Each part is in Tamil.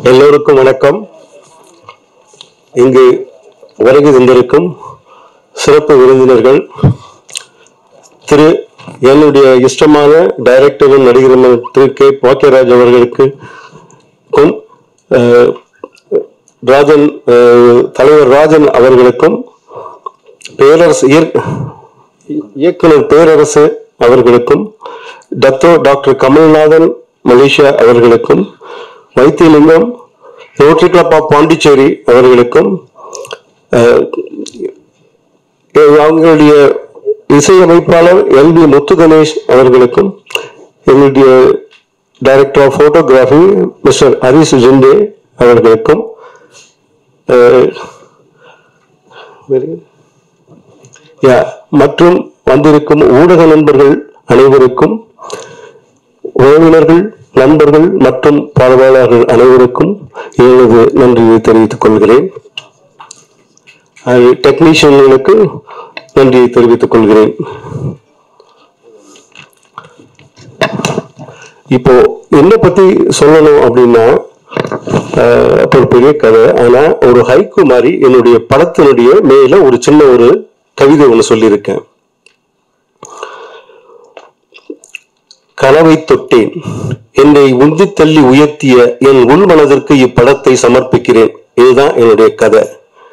எல்லோருக்கும் வணக்கம் இங்கு வருகை தந்திருக்கும் சிறப்பு விருந்தினர்கள் திரு என்னுடைய இஷ்டமான டைரக்டரும் நடிகருமான திரு கே பாக்கியராஜ் அவர்களுக்கு க்கும், அஹ், ராஜன் அஹ், தலைவர் ராஜன் அவர்களுக்கும் பேரரசு இயற்- இயக்குனர் பேரரசு அவர்களுக்கும் டத்தோ டாக்டர் கமல்நாதன் மலேசியா அவர்களுக்கும் Vaithiyalingam Rotary Club of Pondicherry அவர்களுக்கும் அஹ், அவங்களுடைய இசையமைப்பாளர் எல் வி முத்து கணேஷ் அவர்களுக்கும் எங்களுடைய director of photography mister Harish Shinde அவர்களுக்கும் அஹ், very good. யா, மற்றும் வந்திருக்கும் ஊடக நண்பர்கள் அனைவருக்கும் உறவினர்கள் நண்பர்கள் மற்றும் பார்வையாளர்கள் அனைவருக்கும் எனது நன்றியை தெரிவித்துக் கொள்கிறேன் டெக்னீஷியன்களுக்கு நன்றியை தெரிவித்துக் கொள்கிறேன் இப்போ என்ன பத்தி சொல்லணும் அப்படின்னா ஆஹ், அப்ப ஒரு பெரிய கதை ஆனா ஒரு ஹைக்கு மாதிரி என்னுடைய படத்தினுடைய மேல ஒரு சின்ன ஒரு கவிதை ஒன்று சொல்லியிருக்கேன் கனவை தொட்டேன் என்னை உந்தி தள்ளி உயர்த்திய என் உள் மனதிற்கு இப்படத்தை சமர்ப்பிக்கிறேன் இதுதான் என்னுடைய கதை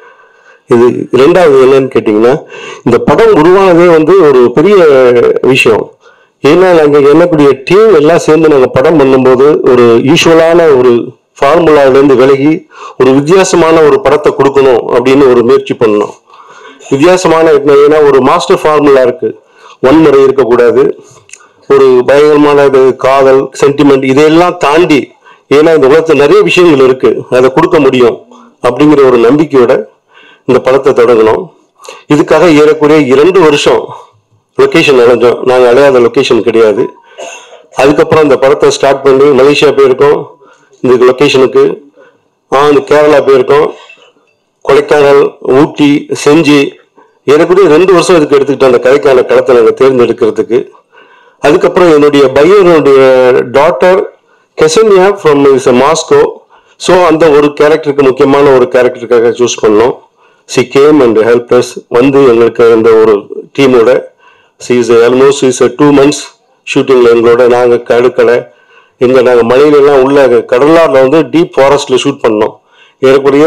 இது இரண்டாவது என்னன்னு கேட்டீங்கன்னா இந்த படம் உருவானதே வந்து ஒரு பெரிய விஷயம் ஏன்னா நாங்க என்னக்கூடிய டீம் எல்லாம் சேர்ந்து நாங்க படம் பண்ணும்போது ஒரு யூஸ்வலான ஒரு ஃபார்முலால இருந்து விலகி ஒரு வித்தியாசமான ஒரு படத்தை கொடுக்கணும் அப்படின்னு ஒரு முயற்சி பண்ணோம் வித்தியாசமான ஏன்னா ஒரு மாஸ்டர் ஃபார்முலா இருக்கு வன்முறை இருக்கக்கூடாது ஒரு பயங்கரமான இது காதல் சென்டிமெண்ட் இதையெல்லாம் தாண்டி ஏன்னா இந்த உலகத்துல நிறைய விஷயங்கள் இருக்கு அதை கொடுக்க முடியும் அப்படிங்கிற ஒரு நம்பிக்கையோட இந்த படத்தை தொடங்கணும் இதுக்காக ஏறக்குறைய இரண்டு வருஷம் லொகேஷன் அலைஞ்சோம் நாங்கள் அலையாத லொகேஷன் கிடையாது அதுக்கப்புறம் இந்த படத்தை ஸ்டார்ட் பண்ணி மலேசியா போயிருக்கோம் இந்த லொகேஷனுக்கு ஆ இந்த கேரளா போயிருக்கோம் கொடைக்கானல் ஊட்டி செஞ்சி ஏறக்குறைய ரெண்டு வருஷம் இதுக்கு எடுத்துக்கிட்டோம் அந்த கதைக்கான களத்தை நாங்கள் தேர்ந்தெடுக்கிறதுக்கு அதுக்கப்புறம் என்னுடைய பையனுடைய daughter Ksenia from is Moscow so அந்த ஒரு கேரக்டருக்கு முக்கியமான ஒரு கேரக்டருக்காக சூஸ் பண்ணோம் சி கேம் அண்ட் ஹெல்பர்ஸ் வந்து எங்களுக்கு அந்த ஒரு டீமோட she is almost is two months ஷூட்டிங்கில் எங்களோட நாங்கள் கடுக்கலை எங்கள் நாங்கள் மலையிலலாம் உள்ள கடலாரில் வந்து டீப் ஃபாரஸ்ட்டில் ஷூட் பண்ணோம் ஏறக்குறைய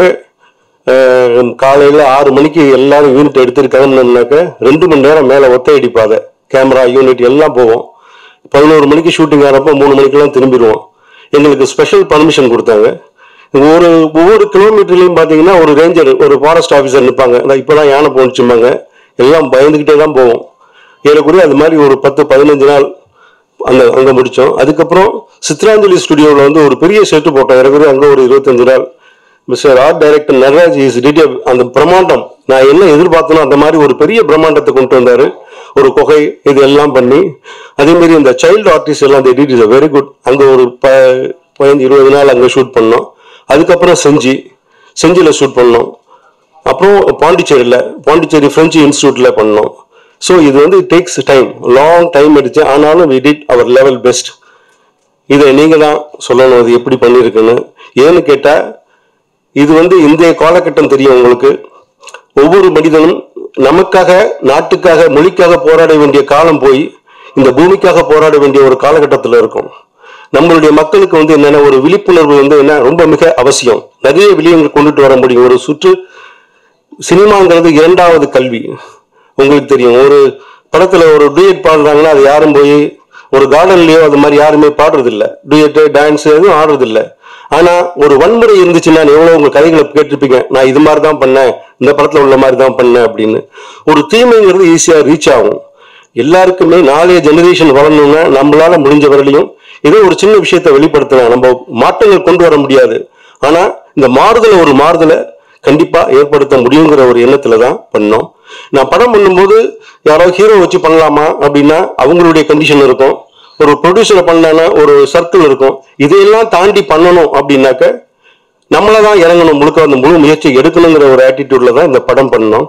அஹ், காலையில ஆறு மணிக்கு எல்லாரும் யூனிட் எடுத்துட்டு கிளம்புனோம்னாக்க ரெண்டு மணி நேரம் மேல ஒத்தையடி பாதை கேமரா யூனிட் எல்லாம் போவோம் பதினோரு மணிக்கு ஷூட்டிங் ஆகிறப்போ மூணு மணிக்கெல்லாம் திரும்பிடுவோம் எங்களுக்கு ஸ்பெஷல் பர்மிஷன் கொடுத்தாங்க ஒரு ஒவ்வொரு கிலோமீட்டர்லையும் பார்த்தீங்கன்னா ஒரு ரேஞ்சர் ஒரு ஃபாரஸ்ட் ஆஃபீஸர் நிற்பாங்க நான் இப்போலாம் யானை போனிச்சும்பாங்க எல்லாம் பயந்துக்கிட்டே தான் போவோம் ஏறக்குறைய அது மாதிரி ஒரு பத்து பதினஞ்சு நாள் அந்த அங்க முடிச்சோம் அதுக்கப்புறம் சித்ராஞ்சலி ஸ்டுடியோவில் வந்து ஒரு பெரிய செட்டு போட்டோம் ஏறக்குறைய அங்க ஒரு இருபத்தஞ்சு நாள் mister art director Natraj is detail அந்த பிரம்மாண்டம் நான் என்ன எதிர்பார்த்தனோ அந்த மாதிரி ஒரு பெரிய பிரம்மாண்டத்தை கொண்டு வந்தாரு ஒரு குகை இது எல்லாம் பண்ணி அதே மாதிரி இந்த சைல்டு ஆர்டிஸ்ட் எல்லாம் டிட் இஸ் வெரி குட் அங்க ஒரு ப பதினஞ்சு இருபது நாள் அங்க ஷூட் பண்ணோம் அதுக்கப்புறம் செஞ்சி செஞ்சில ஷூட் பண்ணோம் அப்புறம் பாண்டிச்சேரியில் பாண்டிச்சேரி ஃப்ரெஞ்சு இன்ஸ்டியூட்ல பண்ணோம் ஸோ இது வந்து டேக்ஸ் டைம் லாங் டைம் எடுத்து ஆனாலும் வி டிட் அவர் லெவல் பெஸ்ட் இதை நீங்க தான் சொல்லணும் அது எப்படி பண்ணியிருக்குன்னு ஏன்னு கேட்டா இது வந்து இன்றைய காலகட்டம் தெரியும் உங்களுக்கு ஒவ்வொரு மனிதனும் நமக்காக நாட்டுக்காக மொழிக்காக போராட வேண்டிய காலம் போய் இந்த பூமிக்காக போராட வேண்டிய ஒரு காலகட்டத்தில் இருக்கும் நம்மளுடைய மக்களுக்கு வந்து என்னென்ன ஒரு விழிப்புணர்வு வந்து என்ன ரொம்ப மிக அவசியம் நிறைய விழியங்கள் கொண்டுட்டு வர முடியும் ஒரு சுற்று சினிமாங்கிறது இரண்டாவது கல்வி உங்களுக்கு தெரியும் ஒரு படத்துல ஒரு டூயட் பாடுறாங்கன்னா அது யாரும் போய் ஒரு கார்டன்லயோ அது மாதிரி யாருமே பாடுறது இல்ல டூயட் டான்ஸ் எதுவும் ஆடுறது இல்ல ஆனா ஒரு வன்முறை இருந்துச்சுன்னா நீ எவ்வளவு உங்க கதைகளை கேட்டிருப்பீங்க நான் இது மாதிரி தான் பண்ணேன் இந்த படத்துல உள்ள மாதிரி தான் பண்ணேன் அப்படின்னு ஒரு தீமைங்கிறது ஈஸியா ரீச் ஆகும் எல்லாருக்குமே நாளைய ஜெனரேஷன் வளரணும்னா நம்மளால முடிஞ்ச வரலையும் ஏதோ ஒரு சின்ன விஷயத்தை வெளிப்படுத்தலாம் நம்ம மாற்றங்கள் கொண்டு வர முடியாது ஆனா இந்த மாறுதலை ஒரு மாறுதலை கண்டிப்பா ஏற்படுத்த முடியுங்கிற ஒரு எண்ணத்துல தான் பண்ணோம் நான் படம் பண்ணும்போது யாரோ ஹீரோ வச்சு பண்ணலாமா அப்படின்னா அவங்களுடைய கண்டிஷன் இருக்கும் ஒரு ப்ரொடியூசரை பண்ணலான்னா ஒரு சர்க்கிள் இருக்கும் இதையெல்லாம் தாண்டி பண்ணணும் அப்படின்னாக்க நம்மள தான் இறங்கணும் முழுக்க அந்த முழு முயற்சி எடுக்கணுங்கிற ஒரு ஆட்டிடியூட்ல தான் இந்த படம் பண்ணோம்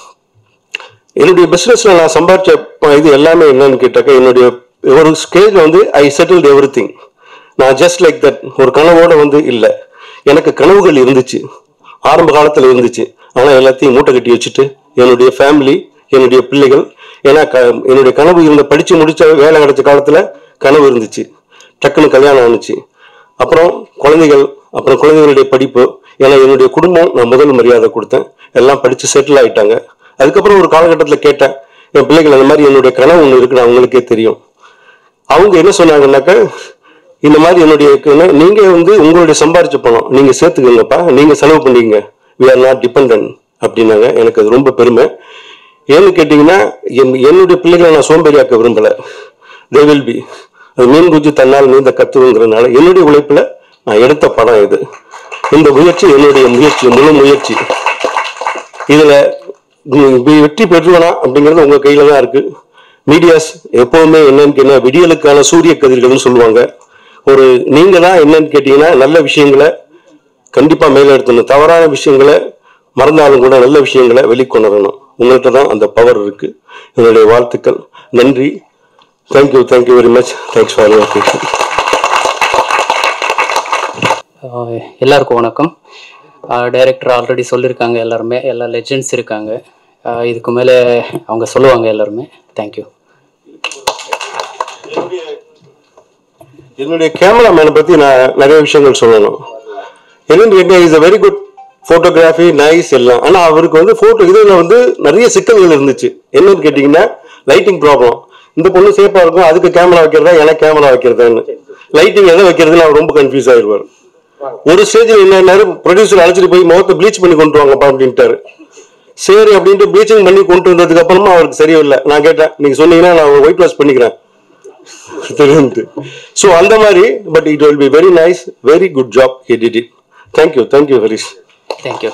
என்னுடைய பிசினஸ்ல நான் சம்பாதிச்ச ப- இது எல்லாமே என்னன்னு கேட்டாக்க என்னுடைய ஒரு ஸ்டேஜ் வந்து ஐ செட்டில்ட் எவ்ரி திங் நான் ஜஸ்ட் லைக் தட் ஒரு கனவோட வந்து இல்லை எனக்கு கனவுகள் இருந்துச்சு ஆரம்ப காலத்துல இருந்துச்சு ஆனா எல்லாத்தையும் மூட்டை கட்டி வச்சுட்டு என்னுடைய ஃபேமிலி என்னுடைய பிள்ளைகள் ஏன்னா க- என்னுடைய கனவு இருந்த படிச்சு முடிச்ச வேலை கிடைச்ச காலத்துல கனவு இருந்துச்சு டக்குன்னு கல்யாணம் ஆனுச்சு அப்புறம் குழந்தைகள் அப்புறம் குழந்தைகளுடைய படிப்பு ஏன்னா என்னுடைய குடும்பம் நான் முதல் மரியாதை கொடுத்தேன் எல்லாம் படிச்சு செட்டில் ஆயிட்டாங்க அதுக்கப்புறம் ஒரு காலகட்டத்தில் கேட்டேன் என் பிள்ளைகள் அந்த மாதிரி என்னுடைய கனவு ஒன்று இருக்குன்னு அவங்களுக்கே தெரியும் அவங்க என்ன சொன்னாங்கன்னாக்க இந்த மாதிரி என்னுடைய க- நீங்க வந்து உங்களுடைய சம்பாரிச்ச பணம் நீங்க சேர்த்துக்கங்கப்பா நீங்க செலவு பண்ணிக்கங்க வி ஆர் நாட் டிபெண்ட் அப்படின்னாங்க எனக்கு அது ரொம்ப பெருமை ஏன்னு கேட்டீங்கன்னா என்- என்னுடைய பிள்ளைகளை நான் சோம்பேறியாக்க விரும்பல தே வில் பி அது மீன் குஞ்சு தன்னால் நீந்த கத்துவங்கிறதுனால என்னுடைய உழைப்புல நான் எடுத்த படம் இது இந்த முயற்சி என்னுடைய முயற்சி முழு முயற்சி இதுல உம் வி- வெற்றி பெற்றுவனா அப்படிங்கிறது உங்க கையில தான் இருக்கு மீடியாஸ் எப்பவுமே என்னன்னு கேட்டா விடியலுக்கான சூரிய கதிர்கள்னு சொல்லுவாங்க ஒரு நீங்க தான் என்னன்னு கேட்டீங்கன்னா நல்ல விஷயங்களை கண்டிப்பா மேலெடுத்தணும் தவறான விஷயங்களை மறந்தாலும் கூட நல்ல விஷயங்களை வெளிக்கொண்டு வரணும் உங்கள்கிட்ட தான் அந்த பவர் இருக்கு என்னுடைய வாழ்த்துக்கள் நன்றி thank you thank you very much thanks for your ah எல்லாருக்கும் வணக்கம் டைரக்டர் ஆல்ரெடி சொல்லியிருக்காங்க எல்லாருமே எல்லா லெஜெண்ட்ஸ் இருக்காங்க ஆஹ் இதுக்கு மேலே அவங்க சொல்லுவாங்க எல்லாருமே தேங்க்யூ என்னுடைய கேமராமேனை பத்தி நான் நிறைய விஷயங்கள் சொல்லணும் என்னன்னு கேட்டா is a very good photography nice எல்லாம் ஆனா அவருக்கு வந்து போட்டோ இதுல வந்து நிறைய சிக்கல்கள் இருந்துச்சு என்னன்னு கேட்டீங்கன்னா லைட்டிங் ப்ராப்ளம் இந்த பொண்ணு சேஃபா இருக்கும் அதுக்கு கேமரா வைக்கிறதா எனக்கு கேமரா வைக்கிறதான்னு லைட்டிங் எதை வைக்கிறதுன்னு அவர் ரொம்ப கன்ஃபியூஸ் ஆயிடுவார் ஒரு ஸ்டேஜில் என்ன ப்ரொடியூசர் அழைச்சிட்டு போய் முகத்தை ப்ளீச் பண்ணி கொண்டு வாங்கப்பா அப்படின்ட்டாரு சரி அப்படின்ட்டு ப்ளீச்சிங் பண்ணி கொண்டு வந்ததுக்கு அப்புறமா அவருக்கு சரியில்லை நான் கேட்டேன் நீங்க சொன்னீங்கன்னா நான் ஒயிட் வாஷ் பண்ணிக்கிறேன் தெரியுது ஸோ அந்த மாதிரி but it will be very nice very good job he did it thank you thank you Harish thank you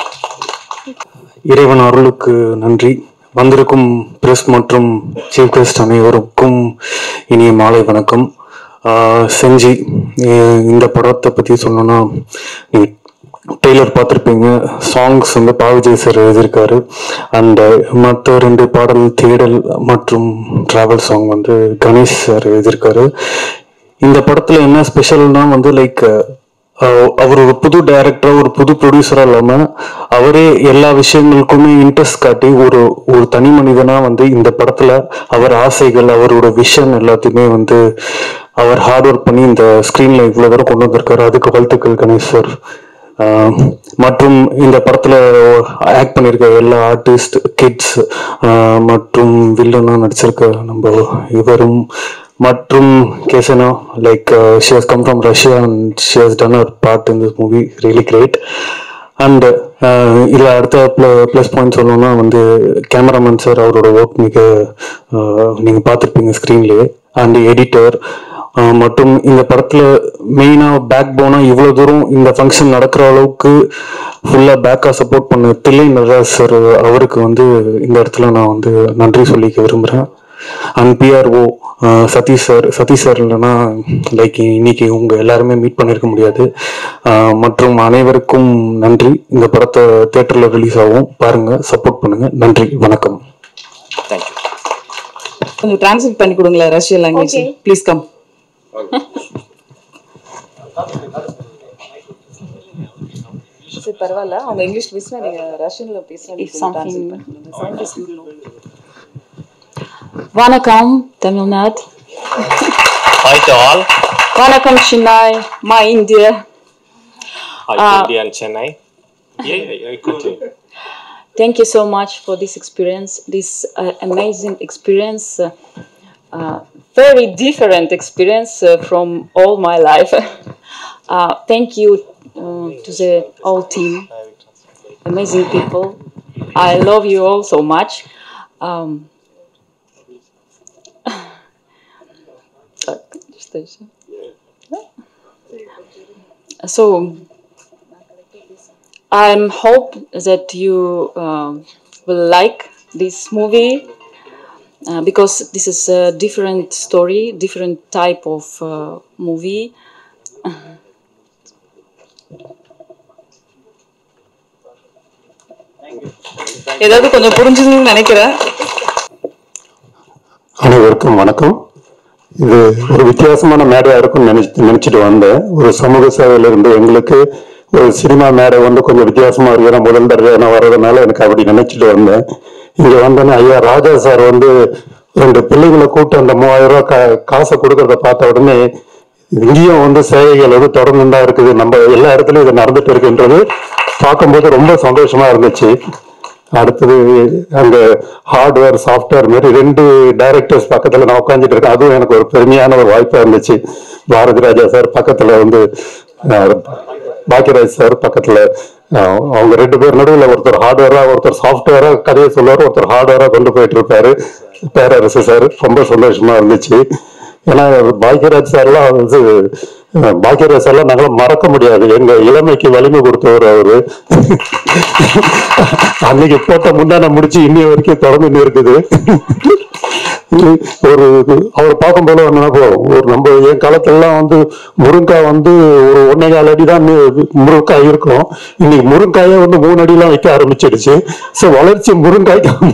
இறைவன் அருளுக்கு நன்றி வந்திருக்கும் பிரஸ் மற்றும் சீஃப் கெஸ்ட் அனைவருக்கும் இனிய மாலை வணக்கம் ஆஹ் செஞ்சி அஹ் இந்த படத்தை பற்றி சொல்லணும்னா நீங்க ட்ரெய்லர் பார்த்துருப்பீங்க சாங்ஸ் வந்து பாவிஜய் சார் எழுதியிருக்காரு அண்ட் மற்ற ரெண்டு பாடல் தேடல் மற்றும் டிராவல் சாங் வந்து கணேஷ் சார் எழுதியிருக்காரு இந்த படத்துல என்ன ஸ்பெஷல்னா வந்து லைக் அவர் ஒரு புது டைரக்டரா ஒரு புது ப்ரொடியூசரா இல்லாம அவரே எல்லா விஷயங்களுக்குமே இன்ட்ரெஸ்ட் காட்டி ஒரு ஒரு தனி மனிதனா வந்து இந்த படத்துல அவர் ஆசைகள் அவரோட விஷன் எல்லாத்தையுமே வந்து அவர் ஹார்ட் ஒர்க் பண்ணி இந்த ஸ்கிரீன்ல இவ்வளவு தூரம் கொண்டு வந்திருக்காரு அதுக்கு வாழ்த்துக்கள் கணேஷ் சார் ஆஹ் மற்றும் இந்த படத்துல ஆக்ட் பண்ணியிருக்க எல்லா ஆர்டிஸ்ட் கிட்ஸ் மற்றும் வில்லனா நடிச்சிருக்க நம்ம இவரும் மற்றும் Ksenia like she has come from Russia and she has done அவர் part in this movie really great and இதில் அடுத்த ப்ளஸ் பாயிண்ட் சொல்லணும்னா வந்து கேமராமேன் சார் அவரோட ஒர்க் மிக நீங்கள் பார்த்துருப்பீங்க ஸ்க்ரீன்லேயே அண்ட் எடிட்டர் மற்றும் இந்த படத்தில் மெயினாக பேக் போனாக இவ்வளோ தூரம் இந்த ஃபங்க்ஷன் நடக்கிற அளவுக்கு ஃபுல்லாக பேக்காக சப்போர்ட் பண்ண தில்லை நடராஜ் சார் அவருக்கு வந்து இந்த இடத்துல நான் வந்து நன்றி சொல்லிக்க விரும்புகிறேன் and PRO Satish sir Satish sir இல்லைன்னா லைக் இன்னைக்கு உங்க எல்லாருமே மீட் பண்ணியிருக்க முடியாது அஹ் மற்றும் அனைவருக்கும் நன்றி இந்த படத்தை தேட்டரில் ரிலீஸ் ஆகும் பாருங்க சப்போர்ட் பண்ணுங்க நன்றி வணக்கம் கொஞ்சம் டிரான்ஸ்லேட் பண்ணி கொடுங்களேன் ரஷ்யன் லாங்குவேஜ் ப்ளீஸ் கம் சரி பரவாயில்ல அவங்க இங்கிலீஷ் பேசினா நீங்க ரஷ்யன்ல பேசினா It's something- வணக்கம் தமிழ்நாடு Hi to all. வணக்கம் சென்னை மா India Hi to India and Chennai. Yeah, yeah, yeah, continue. Thank you so much for this experience, this uh, amazing experience, uh, uh, very different experience uh, from all my life. uh, thank you uh, to the whole team, amazing people. I love you all so much. Um, так, что еще? So, I'm hope that you um, will like this movie uh, because this is a different story, different type of uh, movie. ஏதாவது கொஞ்சம் புரிஞ்சுதுன்னு நினைக்கிறேன் அனைவருக்கும் வணக்கம் இது ஒரு வித்தியாசமான மேடையா இருக்கும்னு நினைச்சு நினைச்சிட்டு வந்தேன் ஒரு சமூக சேவையில இருந்து எங்களுக்கு ஒரு சினிமா மேடை வந்து கொஞ்சம் வித்தியாசமா இருக்கிற முதல் தடவை நான் வர்றதுனால எனக்கு அப்படி நினைச்சிட்டு வந்தேன் இங்க வந்தோன்னே ஐயா ராஜா சார் வந்து ரெண்டு பிள்ளைங்களை கூப்பிட்டு அந்த மூவாயிரம் ரூபாய் கா- காசை கொடுக்கறத பார்த்த உடனே இங்கேயும் வந்து சேவைகள் வந்து தொடர்ந்து தான் இருக்குது நம்ம எல்லா இடத்துலயும் இது நடந்துட்டு இருக்குன்றது பார்க்கும்போது ரொம்ப சந்தோஷமா இருந்துச்சு அடுத்தது அங்க ஹார்ட்வேர் சாஃப்ட்வேர் மாதிரி ரெண்டு டைரக்டர்ஸ் பக்கத்துல நான் உட்காந்துட்டு இருக்கேன் அதுவும் எனக்கு ஒரு பெருமையான ஒரு வாய்ப்பா இருந்துச்சு பாரதி ராஜா சார் பக்கத்துல வந்து அஹ், பாக்கியராஜ் சார் பக்கத்துல அஹ், அவங்க ரெண்டு பேர் நடுவில் ஒருத்தர் ஹார்ட்வேரா ஒருத்தர் சாஃப்ட்வேரா கதையை சொல்லுவார் ஒருத்தர் ஹார்ட்வேரா கொண்டு போயிட்டு இருப்பாரு பேரரசு சார் ரொம்ப சந்தோஷமா இருந்துச்சு ஏன்னா பாக்கியராஜ் சார்லாம் வந்து அஹ், பாக்கியராஜ் சார்லாம் நாங்களாம் மறக்க முடியாது எங்க இளமைக்கு வலிமை கொடுத்தவர் அவரு அன்னைக்கு போட்ட முந்தான முடிச்சு இன்னைய வரைக்கும் தொடர்ந்து இருக்குது ஒரு அவர் பார்க்கும்போது ஒரு நினைப்போம் ஒரு நம்ம என் காலத்துலலாம் வந்து முருங்காய் வந்து ஒரு ஒன்னே கால் அடி தான் முருங்காய் இருக்கும் இன்னைக்கு முருங்காயே வந்து மூணு அடிலாம் வைக்க ஆரம்பிச்சிடுச்சு ஸோ வளர்ச்சி முருங்காய்க்கு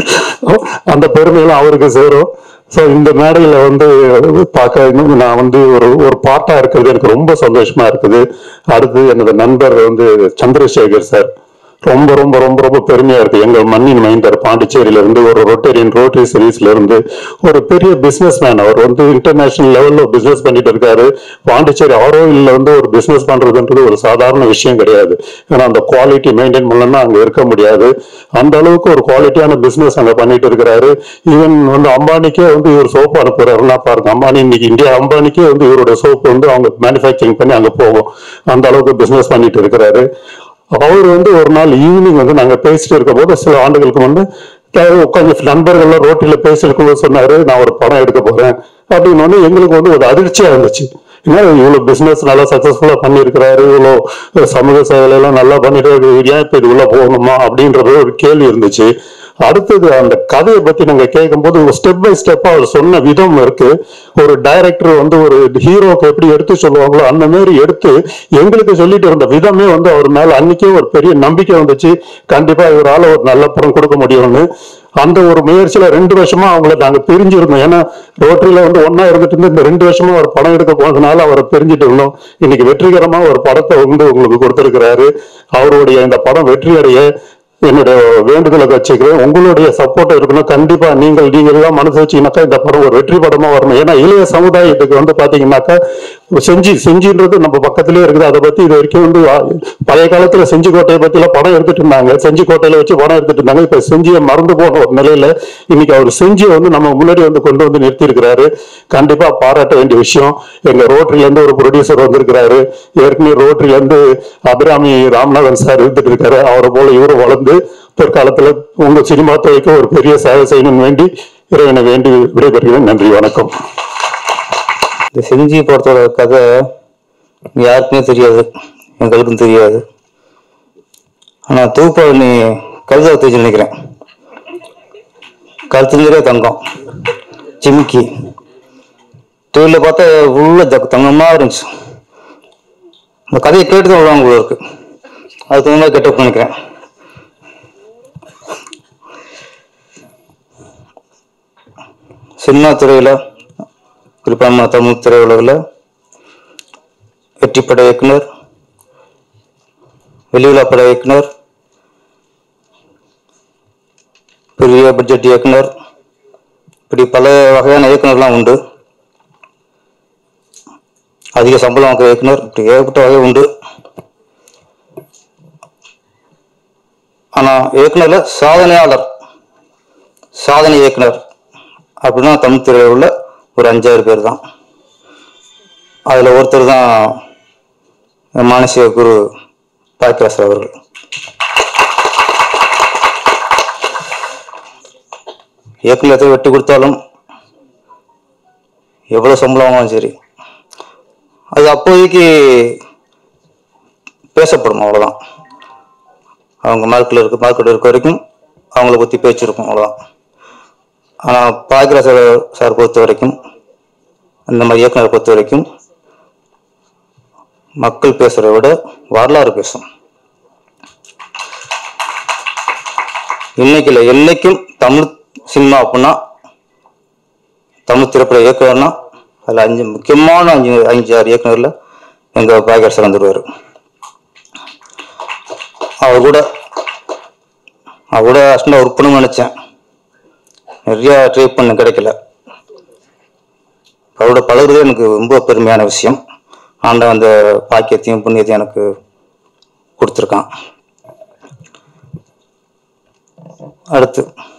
அந்த பெருமையெல்லாம் அவருக்கு சேரும் ஸோ இந்த மேடையில வந்து பார்க்க இன்னும் நான் வந்து ஒரு ஒரு பாட்டா இருக்கிறது எனக்கு ரொம்ப சந்தோஷமா இருக்குது அடுத்து எனது நண்பர் வந்து சந்திரசேகர் சார் ரொம்ப ரொம்ப ரொம்ப ரொம்ப பெருமையா இருக்கு எங்கள் மண்ணின் மைந்தர் பாண்டிச்சேரியில இருந்து ஒரு ரொட்டேரியன் ரோட்டரி சீரீஸ்ல இருந்து ஒரு பெரிய பிசினஸ் மேன் அவர் வந்து இன்டர்நேஷனல் லெவல்ல பிசினஸ் பண்ணிட்டு இருக்காரு பாண்டிச்சேரி ஆரோவில்ல வந்து ஒரு பிசினஸ் பண்றதுன்றது ஒரு சாதாரண விஷயம் கிடையாது ஏன்னா அந்த குவாலிட்டி மெயின்டைன் பண்ணலன்னா அங்க இருக்க முடியாது அந்த அளவுக்கு ஒரு குவாலிட்டியான பிசினஸ் அங்க பண்ணிட்டு இருக்கிறாரு ஈவன் வந்து அம்பானிக்கே வந்து இவர் சோப்பு அனுப்புறாருன்னா பாருங்க அம்பானி இன்னைக்கு இந்தியா அம்பானிக்கே வந்து இவருடைய சோப்பு வந்து அவங்க மேனுஃபேக்சரிங் பண்ணி அங்க போகும் அந்த அளவுக்கு பிசினஸ் பண்ணிட்டு இருக்கிறாரு அவர் வந்து ஒரு நாள் ஈவினிங் வந்து நாங்க பேசிட்டு இருக்கும் போது சில ஆண்டுகளுக்கு முன்பு உட்காந்து நண்பர்கள்லாம் ரோட்டில பேசிருக்கும் சொன்னாரு நான் ஒரு படம் எடுக்க போறேன் அப்படின்னு ஒண்ணு எங்களுக்கு வந்து ஒரு அதிர்ச்சியா இருந்துச்சு ஏன்னா இவ்வளவு பிசினஸ் நல்லா சக்சஸ்ஃபுல்லா பண்ணியிருக்கிறாரு இவ்வளவு சமூக சேவை எல்லாம் நல்லா பண்ணிட்டு ஏன் இப்ப இது உள்ள போகணுமா அப்படின்றது ஒரு கேள்வி இருந்துச்சு அடுத்தது அந்த கதையை பத்தி நாங்க கேட்கும்போது ஸ்டெப் பை ஸ்டெப்பா அவர் சொன்ன விதம் இருக்கு ஒரு டைரக்டர் வந்து ஒரு ஹீரோக்கு எப்படி எடுத்து சொல்லுவாங்களோ அந்த மாதிரி எடுத்து எங்களுக்கு சொல்லிட்டு இருந்த விதமே வந்து அவர் மேல அன்னைக்கே ஒரு பெரிய நம்பிக்கை வந்துச்சு கண்டிப்பா இவரால ஒரு நல்ல படம் கொடுக்க முடியும்னு அந்த ஒரு முயற்சியில ரெண்டு வருஷமா அவங்கள நாங்க பிரிஞ்சிருந்தோம் ஏன்னா ரோட்டரியில வந்து ஒன்னா இருந்துட்டு இருந்து இந்த ரெண்டு வருஷமா ஒரு படம் எடுக்க போனதுனால அவரை பிரிஞ்சுட்டு இருந்தோம் இன்னைக்கு வெற்றிகரமா ஒரு படத்தை வந்து உங்களுக்கு கொடுத்திருக்கிறாரு அவருடைய இந்த படம் வெற்றி அடைய என்னுடைய வேண்டுதலை வச்சுக்கிறேன் உங்களுடைய சப்போர்ட் இருக்கணும் கண்டிப்பா நீங்கள் நீங்கள் எல்லாம் மனசு வச்சீங்கன்னாக்கா இந்த படம் ஒரு வெற்றி படமா வரணும் ஏன்னா இளைய சமுதாயத்துக்கு வந்து பாத்தீங்கன்னாக்கா செஞ்சி செஞ்சின்றது நம்ம பக்கத்திலே இருக்குது அதை பத்தி இது வரைக்கும் வந்து ஆ, பழைய காலத்துல செஞ்சி கோட்டையை பத்தி எல்லாம் படம் எடுத்துட்டு இருந்தாங்க செஞ்சி கோட்டையில வச்சு படம் எடுத்துட்டு இருந்தாங்க இப்ப செஞ்சியை மறந்து போன ஒரு நிலையில இன்னைக்கு அவர் செஞ்சியை வந்து நம்ம முன்னாடி வந்து கொண்டு வந்து நிறுத்தி இருக்கிறாரு கண்டிப்பா பாராட்ட வேண்டிய விஷயம் எங்க ரோட்டரியில இருந்து ஒரு ப்ரொடியூசர் வந்திருக்கிறாரு ஏற்கனவே ரோட்டரியில இருந்து அபிராமி ராமநாதன் சார் இருந்துட்டு இருக்காரு அவரை போல இவரும் வளர்ந்து பிற்காலத்துல உங்க சினிமா துறைக்கு ஒரு பெரிய சேவை செய்யணும்னு வேண்டி இறைவனை வேண்டி விடைபெறுகிறேன் நன்றி வணக்கம் இந்த செஞ்சி படத்தோட கதை யாருக்குமே தெரியாது எங்களுக்கும் தெரியாது ஆனால் தூப்பாளி கவிதா தெரிஞ்சு நினைக்கிறேன் கருத்துலேயே தங்கம் ஜிமிக்கி தொழிலில் பார்த்தா உள்ள தக்க தங்கமாக இருந்துச்சு இந்த கதையை கேட்டு தான் விடுவாங்க போல இருக்கு அதுக்கு தகுந்த மாதிரி கெட்டப் நினைக்கிறேன் சினிமா துறையில் குறிப்பாக நம்ம தமிழ் திரையுலகில் வெற்றிப்பட இயக்குனர் வெளியுலா பட இயக்குனர் பெரிய பட்ஜெட் இயக்குனர் இப்படி பல வகையான இயக்குனர்லாம் உண்டு அதிக சம்பளம் வாங்குற இயக்குனர் இப்படி ஏகப்பட்ட வகை உண்டு ஆனால் இயக்குனரில் சாதனையாளர் சாதனை இயக்குனர் அப்படின்னா தமிழ் துறையில் உள்ள ஒரு அஞ்சாறு பேர் தான் அதில் ஒருத்தர் தான் மானசீக குரு பாக்கிராசர் அவர்கள் இயக்குனரத்தை வெட்டி கொடுத்தாலும் எவ்வளோ சம்பளம் வாங்கினாலும் சரி அது அப்போதைக்கு பேசப்படும் அவ்வளோதான் அவங்க மார்க்கில் இருக்க மார்க்கெட் இருக்க வரைக்கும் அவங்கள பற்றி பேச்சு இருக்கும் அவ்வளோதான் ஆனால் பாக்கிராசர் சார் பொறுத்த வரைக்கும் அந்த மாதிரி இயக்குனரை பொறுத்த வரைக்கும் மக்கள் பேசுறதை விட வரலாறு பேசும் இன்னைக்கு இல்லை என்னைக்கும் தமிழ் சினிமா அப்படின்னா தமிழ் திரைப்பட இயக்குனர்னா அதில் அஞ்சு முக்கியமான அஞ்சு அஞ்சு ஆறு இயக்குனரில் எங்கள் பாக்கியர் சார் வந்துடுவார் அவர் கூட அவர் கூட அஸ்டண்டாக ஒர்க் பண்ணணும்னு நினச்சேன் நிறையா ட்ரை பண்ண கிடைக்கல அவரோட பழகுறது எனக்கு ரொம்ப பெருமையான விஷயம் ஆண்டவன் அந்த பாக்கியத்தையும் புண்ணியத்தையும் எனக்கு கொடுத்துருக்கான் அடுத்து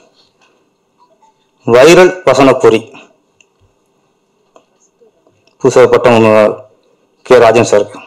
வைரல் வசனப்பொறி புதுசாக பட்டம் கே ராஜன் சாருக்கு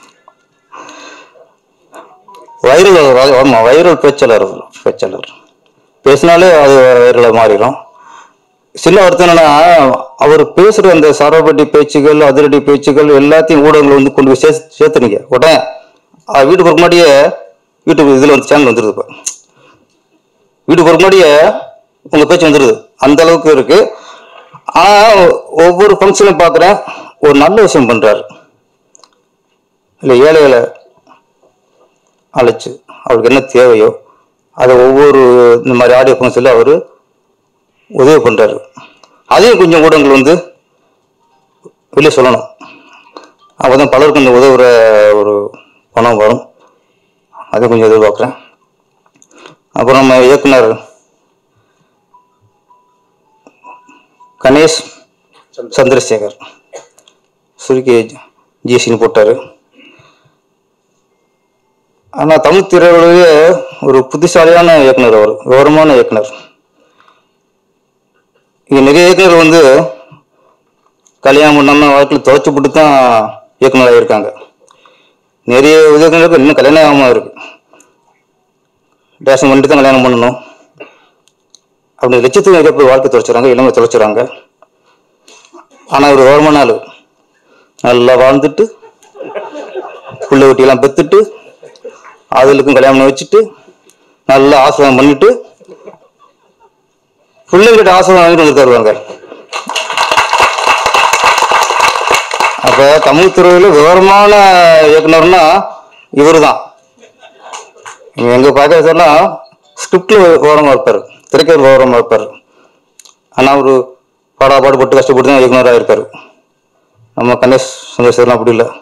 வைரல் ஆமா வைரல் பேச்சாளர் அவர், பேச்சாளர் பேசினாலே அது வைரலாக மாறிடும் சின்ன வருத்தம் என்னன்னா அவர் பேசுற அந்த சரவடி பேச்சுகள் அதிரடி பேச்சுகள் எல்லாத்தையும் ஊடகங்கள் வந்து கொண்டு போய் சேர்த்து சேர்த்துனீங்க உடனே அவர் வீட்டு போகிற முன்னாடியே யூடியூப் இதில் வந்து சேனல் வந்துருது இப்போ வீட்டு போகிற முன்னாடியே உங்க பேச்சு வந்துருது அந்த அளவுக்கு இருக்கு ஆனா ஒவ்வொரு ஃபங்க்ஷனும் பார்க்குறேன் ஒரு நல்ல விஷயம் பண்றாரு இல்லை ஏழைகளை அழைச்சு அவருக்கு என்ன தேவையோ அதை ஒவ்வொரு இந்த மாதிரி ஆடியோ ஃபங்க்ஷனில் அவர் உதவி பண்றாரு அதையும் கொஞ்சம் ஊடகங்கள் வந்து வெளியே சொல்லணும் அப்பதான் பலருக்கும் இந்த உதவுற ஒரு பணம் வரும் அதை கொஞ்சம் எதிர்பார்க்குறேன் அப்புறம் நம்ம இயக்குனர் கணேஷ் சந்திரசேகர் சுருக்கி ஜிஎஸ்டின்னு போட்டாரு ஆனா தமிழ் திரையுலகிலே ஒரு புத்திசாலியான இயக்குனர் அவர் விவரமான இயக்குனர் இங்க நிறைய இயக்குனர் வந்து கல்யாணம் பண்ணாம வாழ்க்கையில் துவைச்சு போட்டு தான் இயக்குனர் ஆகியிருக்காங்க நிறைய இயக்குனருக்கு இன்னும் கல்யாணம் ஆகாம இருக்கு டேஷன் பண்ணிட்டு தான் கல்யாணம் பண்ணணும் அப்படி லட்சத்துக்கு நிறைய பேர் வாழ்க்கை தொலைச்சுறாங்க இளமை தொலைச்சுறாங்க ஆனா இவர் விவரமான ஆளு நல்லா வாழ்ந்துட்டு புள்ள குட்டியெல்லாம் பெத்துட்டு அதுகளுக்கும் கல்யாணம் பண்ணி வச்சுட்டு நல்லா ஆசிரியம் பண்ணிட்டு பிள்ளைங்கிட்ட ஆசிரியம் வாங்கிட்டு வந்துருக்காரு வாங்க அப்ப தமிழ் துறையில விவரமான இயக்குனர்னா இவர்தான் தான் எங்க பார்க்கறதெல்லாம் ஸ்கிரிப்ட்ல விவரமா இருப்பாரு திரைக்கதை விவரமா இருப்பாரு ஆனா அவரு பாடா பாடுபட்டு கஷ்டப்பட்டு தான் இயக்குனராக இருக்காரு நம்ம கணேஷ் சந்தோஷம் அப்படி இல்லை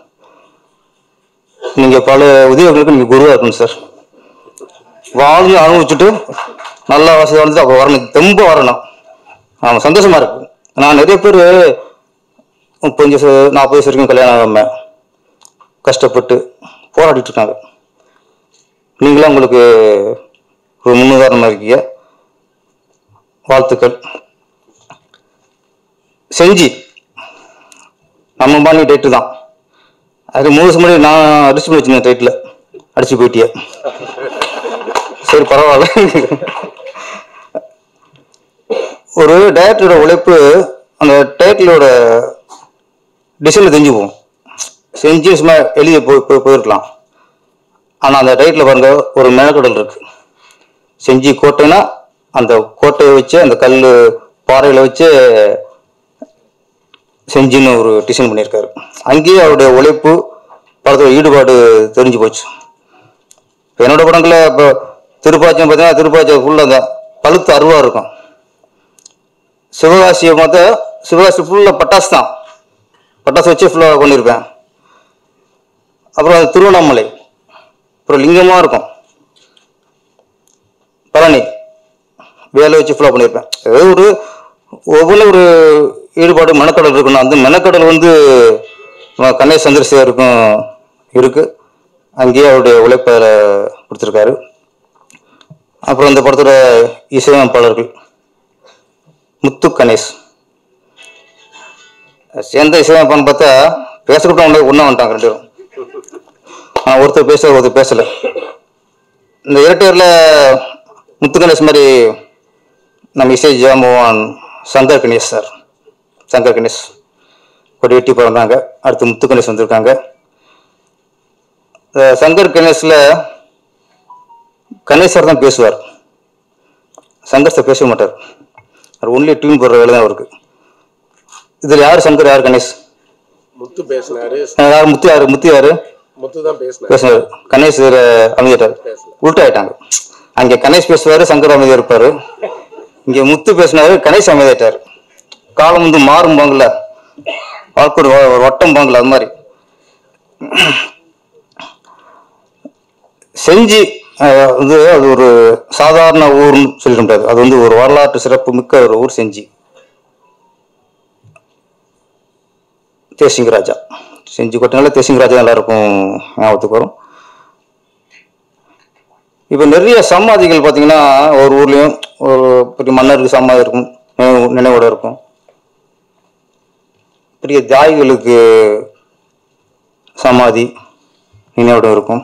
நீங்க பல உதவிகளுக்கு நீங்க குருவா இருக்கணும் சார் வாழ்ந்து அனுபவிச்சுட்டு நல்லா வசதி வாழ்ந்துட்டு அப்போ வரணும் தெம்ப வரணும் ஆமா சந்தோஷமா இருக்கு நான் நிறைய பேர் முப்பஞ்சு வயசு நாற்பது வயசு வரைக்கும் கல்யாணம் ஆகாம கஷ்டப்பட்டு போராடிட்டு இருக்காங்க நீங்களாம் உங்களுக்கு ஒரு முன்னுதாரணமா இருக்கீங்க வாழ்த்துக்கள் செஞ்சி நம்ம பாணி டேட்டு தான் அது மூணு வருஷம் முன்னாடி நான் அடிச்சு பண்ணி வச்சிருந்தேன் டைட்டில் அடிச்சு போயிட்டிய சரி பரவாயில்ல ஒரு டைரக்டரோட உழைப்பு அந்த டைட்டிலோட டிசைனில் தெரிஞ்சு போகும் செஞ்சு சும்மா எழுதி போய் போய் போயிருக்கலாம் ஆனால் அந்த டைட்டில் பாருங்க ஒரு மேலக்கடல் இருக்கு செஞ்சி கோட்டைனா அந்த கோட்டையை வச்சு அந்த கல் பாறையில் வச்சு செஞ்சின்னு ஒரு டிசைன் பண்ணியிருக்காரு அங்கேயே அவருடைய உழைப்பு படத்தோட ஈடுபாடு தெரிஞ்சு போச்சு இப்ப என்னோட படங்களில் இப்போ திருப்பாச்சியம் பார்த்தீங்கன்னா திருப்பாச்சியம் ஃபுல்லாக அந்த பழுத்து அருவா இருக்கும் சிவகாசியை பார்த்தா சிவகாசி ஃபுல்லாக பட்டாசு தான் பட்டாசு வச்சு ஃபுல்லாக பண்ணியிருப்பேன் அப்புறம் திருவண்ணாமலை அப்புறம் லிங்கமாக இருக்கும் பழனி வேலை வச்சு ஃபுல்லாக பண்ணியிருப்பேன் ஏதோ ஒரு ஒவ்வொரு ஒரு ஈடுபாடு மெனக்கடல் இருக்கணும் அந்த மெனக்கடல் வந்து நம்ம கணேஷ் சந்திரசேகருக்கும் இருக்கு அங்கேயே அவருடைய உழைப்பை அதில் கொடுத்துருக்காரு அப்புறம் இந்த படத்தோட இசையமைப்பாளர்கள் முத்து கணேஷ் சேர்ந்த இசையமைப்பான்னு பார்த்தா பேசக்கூட ஒன்றே ஒன்றா வந்துட்டாங்க ரெண்டு பேரும் ஆனால் ஒருத்தர் பேச ஒருத்தர் பேசலை இந்த இரட்டையரில் முத்து கணேஷ் மாதிரி நம்ம இசை ஜாமோகன் சங்கர் கணேஷ் சார் சங்கர் கணேஷ் கொடி வெட்டி பிறந்தாங்க அடுத்து முத்து கணேஷ் வந்திருக்காங்க இந்த சங்கர் கணேஷ்ல கணேஷ் சார் தான் பேசுவார் சங்கர் சார் பேச மாட்டார் அவர் ஒன்லி டியூன் போடுற வேலை தான் அவருக்கு இதில் யார் சங்கர் யார் கணேஷ் முத்து பேசினாரு அஹ் யார் முத்து யாரு முத்து யாரு முத்து தான் பேசினாரு பேசினாரு கணேஷ் இதுல அமைதிட்டாரு உள்டா ஆயிட்டாங்க அங்க கணேஷ் பேசுவாரு சங்கர் அமைதியா இருப்பாரு இங்க முத்து பேசினாரு கணேஷ் அமைதியாயிட்டாரு காலம் வந்து மாறும் பாங்கல வாழ்க்கை ஒரு வ- ஒரு வட்டம் பாங்கல அது மாதிரி செஞ்சு அஹ், வந்து அது ஒரு சாதாரண ஊர்னு சொல்லிட முடியாது அது வந்து ஒரு வரலாற்று சிறப்பு மிக்க ஒரு ஊர் செஞ்சி தேசிங்க ராஜா செஞ்சி கோட்டைனால தேசிங்க ராஜா எல்லாருக்கும் ஞாபகத்துக்கு வரும் இப்போ நிறைய சமாதிகள் பார்த்தீங்கன்னா ஒரு ஊர்லேயும் ஒரு பெரிய மன்னருக்கு சமாதி இருக்கும் நினைவு நினைவோட இருக்கும் பெரிய தியாகிகளுக்கு சமாதி நினைவிடம் இருக்கும்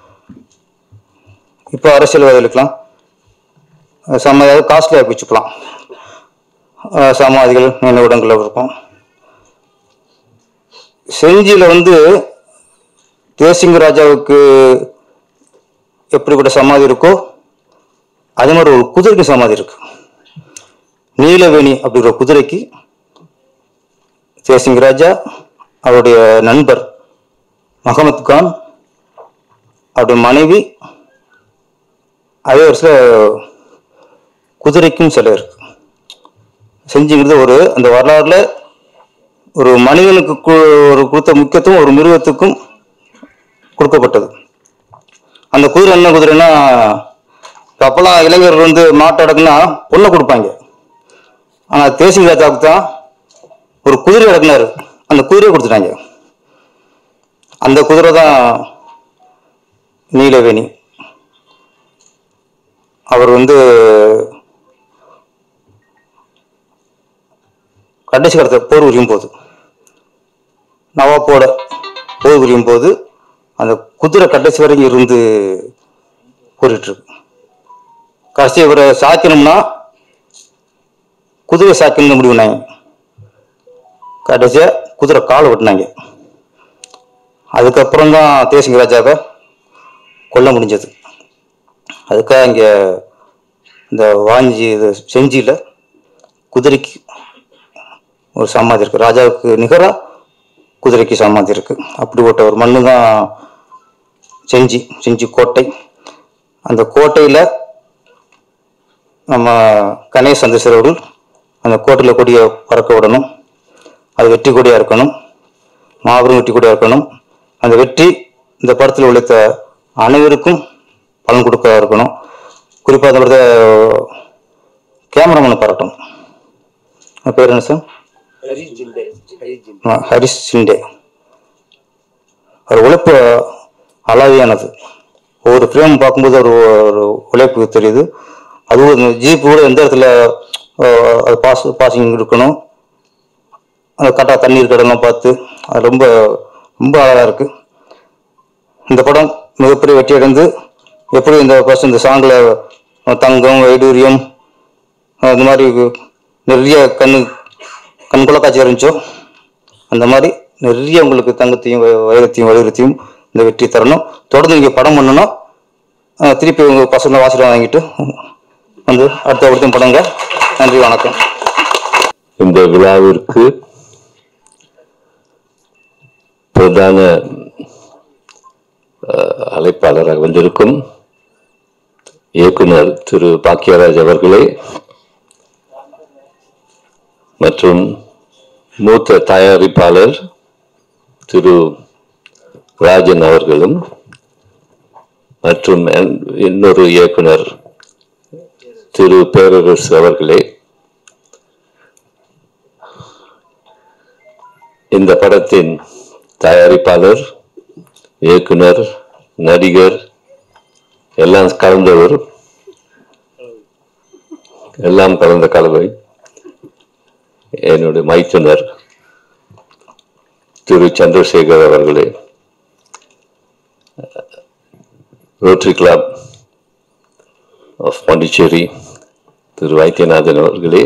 இப்போ அரசியல்வாதிகளுக்கெல்லாம் சமாதி காஸ்ட்லியாக வச்சுக்கலாம் அஹ் சமாதிகள் நினைவிடங்கள் இருக்கும் செஞ்சியில் வந்து தேசிங்க ராஜாவுக்கு எப்படிப்பட்ட சமாதி இருக்கோ அதே மாதிரி ஒரு குதிரைக்கு சமாதி இருக்கு நீலவேணி அப்படிங்கிற குதிரைக்கு தேசிங்க ராஜா அவருடைய நண்பர் மஹமத் கான் அவருடைய மனைவி அதே வருஷத்தில் குதிரைக்கும் சிலை இருக்கு செஞ்சுங்கிறது ஒரு அந்த வரலாறுல ஒரு மனிதனுக்கு கு- ஒரு கொடுத்த முக்கியத்துவம் ஒரு மிருகத்துக்கும் கொடுக்கப்பட்டது அந்த குதிரை என்ன குதிரைன்னா இப்ப அப்பெல்லாம் இளைஞர்கள் வந்து மாட்டு அடக்குனா பொண்ணை கொடுப்பாங்க ஆனா தேசிங்க ராஜாவுக்கு தான் ஒரு குதிரை அடக்குனாரு அந்த குதிரையை கொடுத்துட்டாங்க அந்த குதிரை தான் நீலவேணி அவர் வந்து கடைசி காலத்தை போர் புரியும் போது நவாப்போட போர் புரியும் போது அந்த குதிரை கடைசி வரைக்கும் இருந்து கூறிட்டு இருக்கு கடைசி இவரை சாய்க்கணும்னா குதிரை சாய்க்கணும்னு முடிவு பண்ணாங்க கடைசியா குதிரை காலை வெட்டினாங்க அதுக்கப்புறம் தான் தேசிங்க ராஜாவை கொல்ல முடிஞ்சது அதுக்காக இங்கே இந்த வாஞ்சி இது செஞ்சியில் குதிரைக்கு ஒரு சமாதி இருக்கு ராஜாவுக்கு நிகராக குதிரைக்கு சமாதி இருக்கு அப்படிப்பட்ட ஒரு மண்ணு தான் செஞ்சி செஞ்சி கோட்டை அந்த கோட்டையில் நம்ம கணேஷ் சந்திரசேகர் அவர்கள் அந்த கோட்டையில் கொடியை பறக்க விடணும் அது வெற்றி கொடியாக இருக்கணும் மாபெரும் வெற்றி கொடியாக இருக்கணும் அந்த வெற்றி இந்த படத்தில் உழைத்த அனைவருக்கும் பலன் கொடுக்க இருக்கணும் குறிப்பாக அந்த படத்தை கேமராமேனை பாராட்டணும் அவன் பேர் என்ன சார் ஆ, ஹரிஷ் சிண்டே அவர் உழைப்பு அலாதியானது ஒவ்வொரு ஃப்ரேம் பார்க்கும்போது ஒரு ஒரு உழைப்பு தெரியுது அதுவும் இந்த ஜீப் கூட எந்த இடத்துல அஹ், அது பாஸ் பாசிங் இருக்கணும் அந்த கரெக்டாக தண்ணீர் கடலாம் பார்த்து அது ரொம்ப ரொம்ப அழகாக இருக்கு இந்த படம் மிகப்பெரிய வெற்றி அடைந்து எப்படி இந்த ஃபர்ஸ்ட் இந்த சாங்கில் தங்கம் வைடூரியம் அஹ், இந்த மாதிரி நிறைய கண்ணு கண்கொள்ள காட்சி இருந்துச்சோ அந்த மாதிரி நிறைய உங்களுக்கு தங்கத்தையும் வ- வைரத்தையும் வைரத்தையும் இந்த வெற்றி தரணும் தொடர்ந்து நீங்கள் படம் பண்ணணும் அஹ், திருப்பி உங்கள் பசங்க ஆசீர்வாதம் வாங்கிட்டு வந்து அடுத்த ஒருத்தையும் படங்க நன்றி வணக்கம் இந்த விழாவிற்கு பிரதான அஹ், அழைப்பாளராக வந்திருக்கும் இயக்குனர் திரு பாக்கியராஜ் அவர்களே மற்றும் மூத்த தயாரிப்பாளர் திரு ராஜன் அவர்களும் மற்றும் என்- இன்னொரு இயக்குனர் திரு பேரரசு அவர்களே இந்த படத்தின் தயாரிப்பாளர் இயக்குனர் நடிகர் எல்லாம் கலந்தவர் எல்லாம் கலந்த கலவை என்னுடைய மைத்துனர் திரு சந்திரசேகர் அவர்களே Rotary Club of Pondicherry Thiru Vaidyanathan அவர்களே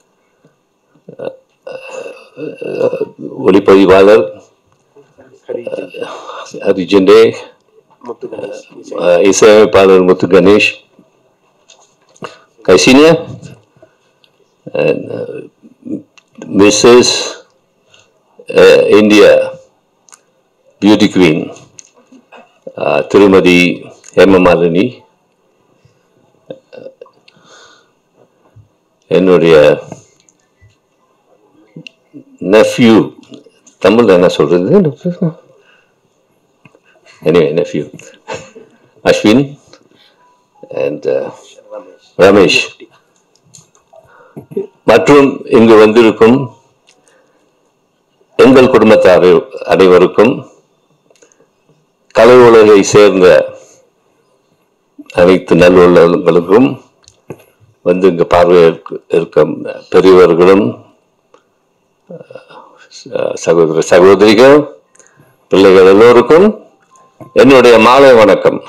ஒளிப்பதிவாளர் ஹரிஜெண்டே இசையமைப்பாளர் Muthu Ganesh Ksenia missus India beauty queen Thirumathi Hemamalini என்னுடைய நெஃப்யூ தமிழ்ல என்ன சொல்றது anyway nephew Ashwin and uh, Ramesh மற்றும் இங்கு வந்திருக்கும் எங்கள் குடும்பத்தார் அனைவருக்கும் கலை உலகை சேர்ந்த அனைத்து நல்லுள்ளவர்களுக்கும் வந்து இங்கு பார்வை இருக்கும் பெரியவர்களும் அஹ், சகோதர சகோதரிகள் பிள்ளைகள் எல்லோருக்கும் என்னுடைய மாலை வணக்கம்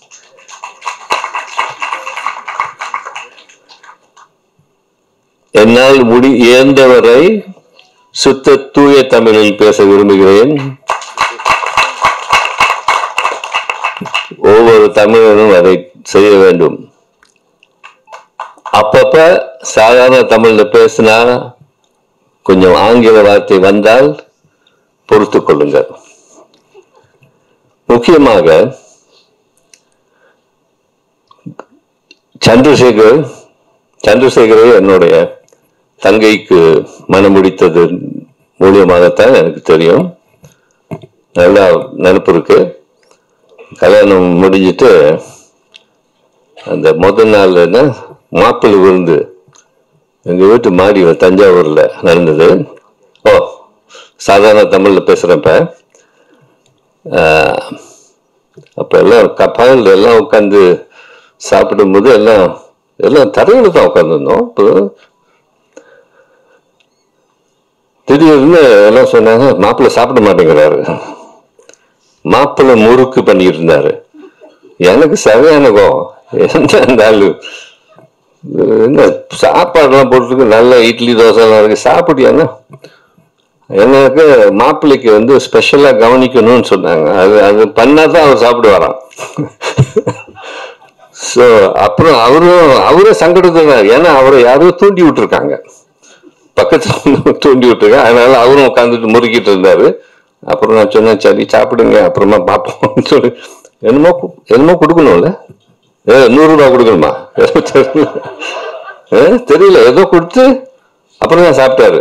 என்னால் முடி இயன்றவரை சுத்த தூய தமிழில் பேச விரும்புகிறேன் ஒவ்வொரு தமிழனும் அதை செய்ய வேண்டும் அப்பப்ப சாதாரண தமிழ்ல பேசினா கொஞ்சம் ஆங்கில வார்த்தை வந்தால் பொறுத்து கொள்ளுங்கள் முக்கியமாக சந்திரசேகர் சந்திரசேகரை என்னுடைய தங்கைக்கு மனமுடித்தது மூலியமாகத்தான் எனக்கு தெரியும் நல்லா நினப்பு இருக்கு கல்யாணம் முடிஞ்சிட்டு அந்த முதல் நாள் என்ன மாப்பிள்ளை விருந்து எங்க வீட்டு மாடி தஞ்சாவூர்ல நடந்தது ஓ சாதாரண தமிழ்ல பேசுறப்ப ஆஹ், அப்ப எல்லாம் கப்பால் எல்லாம் உட்காந்து சாப்பிடும்போது எல்லாம் எல்லாம் தரையில தான் உட்காந்துருந்தோம் இப்போ திடீர்னு எல்லாம் சொன்னாங்க மாப்பிள்ளை சாப்பிட மாட்டேங்கிறாரு மாப்பிள்ளை முறுக்கு பண்ணிட்டு இருந்தாரு எனக்கு சரியான கோவம் என்ன அந்த ஆளு என்ன சாப்பாடுலாம் போட்டுருக்கு நல்ல இட்லி தோசை எல்லாம் இருக்கு சாப்பிட்டியாங்க எனக்கு மாப்பிள்ளைக்கு வந்து ஸ்பெஷலா கவனிக்கணும்னு சொன்னாங்க அது அது பண்ணாதான் அவர் சாப்பிடுவாராம் ஸோ அப்புறம் அவரும் அவரே சங்கடத்துல ஏன்னா அவரை யாரோ தூண்டி விட்டுருக்காங்க பக்கத்துல தூண்டி விட்டுருக்காங்க அதனால அவரும் உட்காந்துட்டு முறுக்கிட்டு இருந்தாரு அப்புறம் நான் சொன்னேன் சரி சாப்பிடுங்க அப்புறமா பார்ப்போம்னு சொல்லி என்னமோ கு- என்னமோ கொடுக்கணும்ல ஏ நூறு ரூபாய் கொடுக்கணுமா ஏதோ தெரியல ஏ, தெரியல ஏதோ கொடுத்து அப்புறம் தான் சாப்பிட்டாரு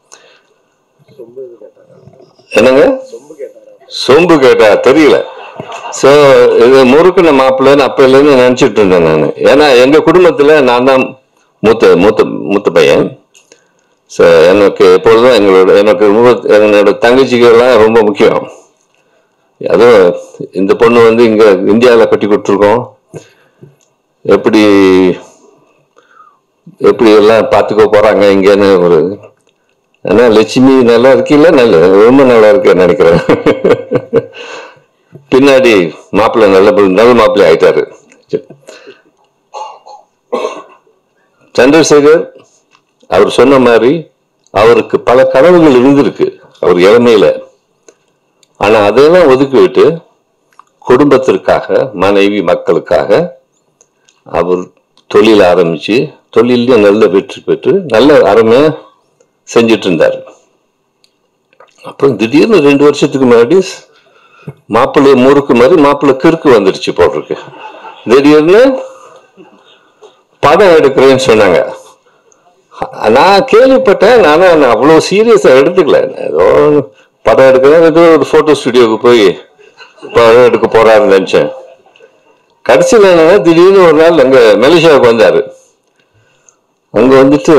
என்னங்க சொம்பு கேட்டா தெரியல சோ இது முறுக்குன மாப்பிள்ளைன்னு அப்பையில இருந்து நினைச்சிட்டு இருந்தேன் நான் ஏன்னா எங்க குடும்பத்துல நான் தான் மூத்த மூத்த மூத்த பையன் ஸோ எனக்கு எப்பொழுதும் எங்களோட எனக்கு மூத்த- என்னோட தங்கச்சிகள்லாம் ரொம்ப முக்கியம் அதுவும் இந்த பொண்ணு வந்து இங்க இந்தியாவில் கட்டி கொடுத்துருக்கோம் எப்படி எப்படி எல்லாம் பார்த்துக்க போறாங்க இங்கன்னு ஒரு ஆனா லட்சுமி நல்லா இருக்கீல்ல நல்ல ரொம்ப நல்லா இருக்குன்னு நினைக்கிறேன் பின்னாடி மாப்பிள்ளை நல்ல பிள்ளை- நல்ல மாப்பிள்ளை ஆயிட்டாரு சரி. சந்திரசேகர் அவர் சொன்ன மாதிரி அவருக்கு பல கனவுகள் இருந்திருக்கு அவர் இளமையில ஆனா அதையெல்லாம் ஒதுக்கி விட்டு குடும்பத்திற்காக மனைவி மக்களுக்காக அவர் தொழில் ஆரம்பிச்சு தொழிலையும் நல்ல வெற்றி பெற்று நல்ல அருமையா செஞ்சிட்டு இருந்தார் அப்புறம் திடீர்னு ரெண்டு வருஷத்துக்கு முன்னாடி மாப்பிள்ளை முறுக்கு மாதிரி மாப்பிள்ளை கிறுக்கு வந்துடுச்சு போட்டிருக்கு திடீர்னு படம் எடுக்கிறேன்னு சொன்னாங்க நான் கேள்விப்பட்டேன் நானும் நான் அவ்வளோ சீரியஸா எடுத்துக்கல ஏதோ படம் எடுக்கிறேன் ஏதோ ஒரு போட்டோ ஸ்டுடியோவுக்கு போய் படம் எடுக்க போறாருன்னு நினைச்சேன் கடைசியில் என்னன்னா திடீர்னு ஒரு நாள் அங்க மலேசியாவுக்கு வந்தாரு அங்க வந்துட்டு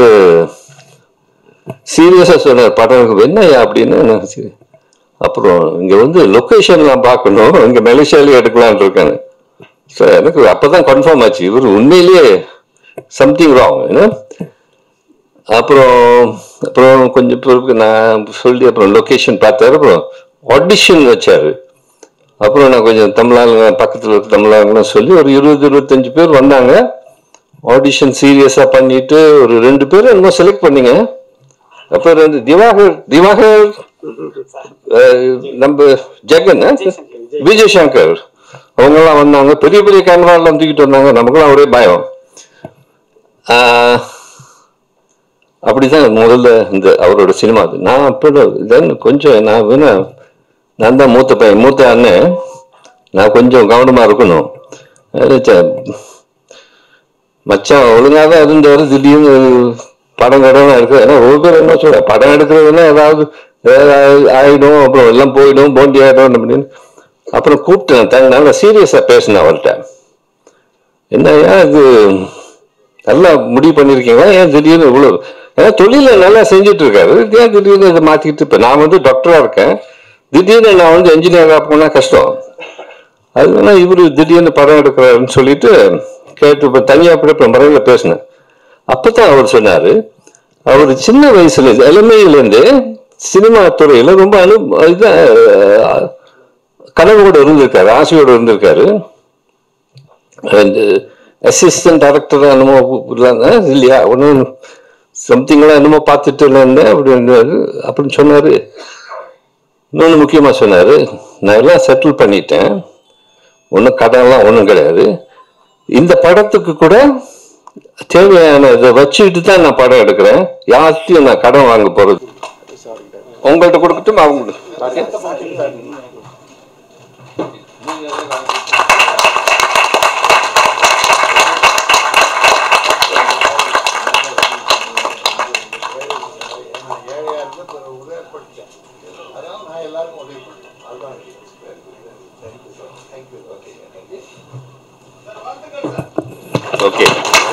சீரியஸா சொன்னார் படம் என்னையா அப்படின்னு நான் சரி. அப்புறம் இங்க வந்து லொகேஷன்லாம் பார்க்கணும் இங்க மலேசியாலயே எடுக்கலாம்னு இருக்கேன் ஸோ எனக்கு அப்பதான் கன்ஃபார்ம் ஆச்சு இவர் உண்மையிலேயே சம்திங் ராங் என்ன அப்புறம் அப்புறம் கொஞ்சம் பிறகு நான் சொல்லி அப்புறம் லொகேஷன் பார்த்தாரு அப்புறம் ஆடிஷன் வச்சாரு அப்புறம் நான் கொஞ்சம் தமிழாளுங்க பக்கத்தில் இருக்க தமிழாளுங்கலாம் சொல்லி ஒரு இருபது இருபத்தஞ்சு பேர் வந்தாங்க ஆடிஷன் சீரியஸாக பண்ணிட்டு ஒரு ரெண்டு பேரும் என்னமோ செலக்ட் பண்ணீங்க அப்போ ரெண்டு திவாகர் திவாகர் அஹ், நம்ம ஜெகன் விஜய் சங்கர் அவங்கெல்லாம் வந்தாங்க பெரிய பெரிய கேமராலாம் தூக்கிட்டு வந்தாங்க நமக்குலாம் ஒரே பயம் ஆஹ், அப்படிதான் முதல்ல இந்த அவரோட சினிமா அது நான் அப்போ தென் கொஞ்சம் நான் வேணா நான் தான் மூத்த பையன் மூத்த அண்ணன் நான் கொஞ்சம் கவனமா இருக்கணும் நினைச்சேன் மச்சான் ஒழுங்காக தான் இருந்தவர் திடீர்னு படம் கடவுளா இருக்கு ஏன்னா ஒரு பேர் என்ன சொல்ற படம் எடுக்கிறதுனா ஏதாவது ஏதாவது ஆயிடும் அப்புறம் எல்லாம் போயிடும் போண்டி ஆயிடும் அப்படின்னு அப்புறம் கூப்பிட்டேன் தங்க நல்லா சீரியஸா பேசினேன் அவர்கிட்ட என்னய்யா இது நல்லா முடிவு பண்ணியிருக்கீங்களா ஏன் திடீர்னு இவ்வளோ ஏன்னா தொழில நல்லா செஞ்சுட்டு இருக்காரு ஏன் திடீர்னு இதை மாத்திக்கிட்டு இப்போ நான் வந்து டாக்டரா இருக்கேன் திடீர்னு நான் வந்து என்ஜினியராக போனா கஷ்டம் அதனால இவரு திடீர்னு படம் எடுக்கிறாருன்னு சொல்லிட்டு கேட்டு இப்போ தனியாக கூட முறையில் பேசினேன் அப்பதான் அவர் சொன்னாரு அவர் சின்ன வயசுல இளமையிலேருந்து சினிமா துறையில ரொம்ப அனு இதான் அஹ், கனவோடு இருந்திருக்காரு ஆசையோடு இருந்திருக்காரு அசிஸ்டன்ட் டைரக்டர் என்னமோ இல்லாங்க இல்லையா ஒன்றும் சம்திங்லாம் என்னமோ பார்த்துட்டு இருந்தேன் அப்படின்னு அப்படின்னு சொன்னாரு இன்னொன்று முக்கியமாக சொன்னாரு நான் எல்லாம் செட்டில் பண்ணிட்டேன் ஒன்றும் கடன்லாம் ஒன்றும் கிடையாது இந்த படத்துக்கு கூட தேவையான இதை வச்சுக்கிட்டு தான் நான் படம் எடுக்கிறேன் யார்கிட்டையும் நான் கடன் வாங்க போறது உங்கள்கிட்ட கொடுக்கட்டும் அவங்க okay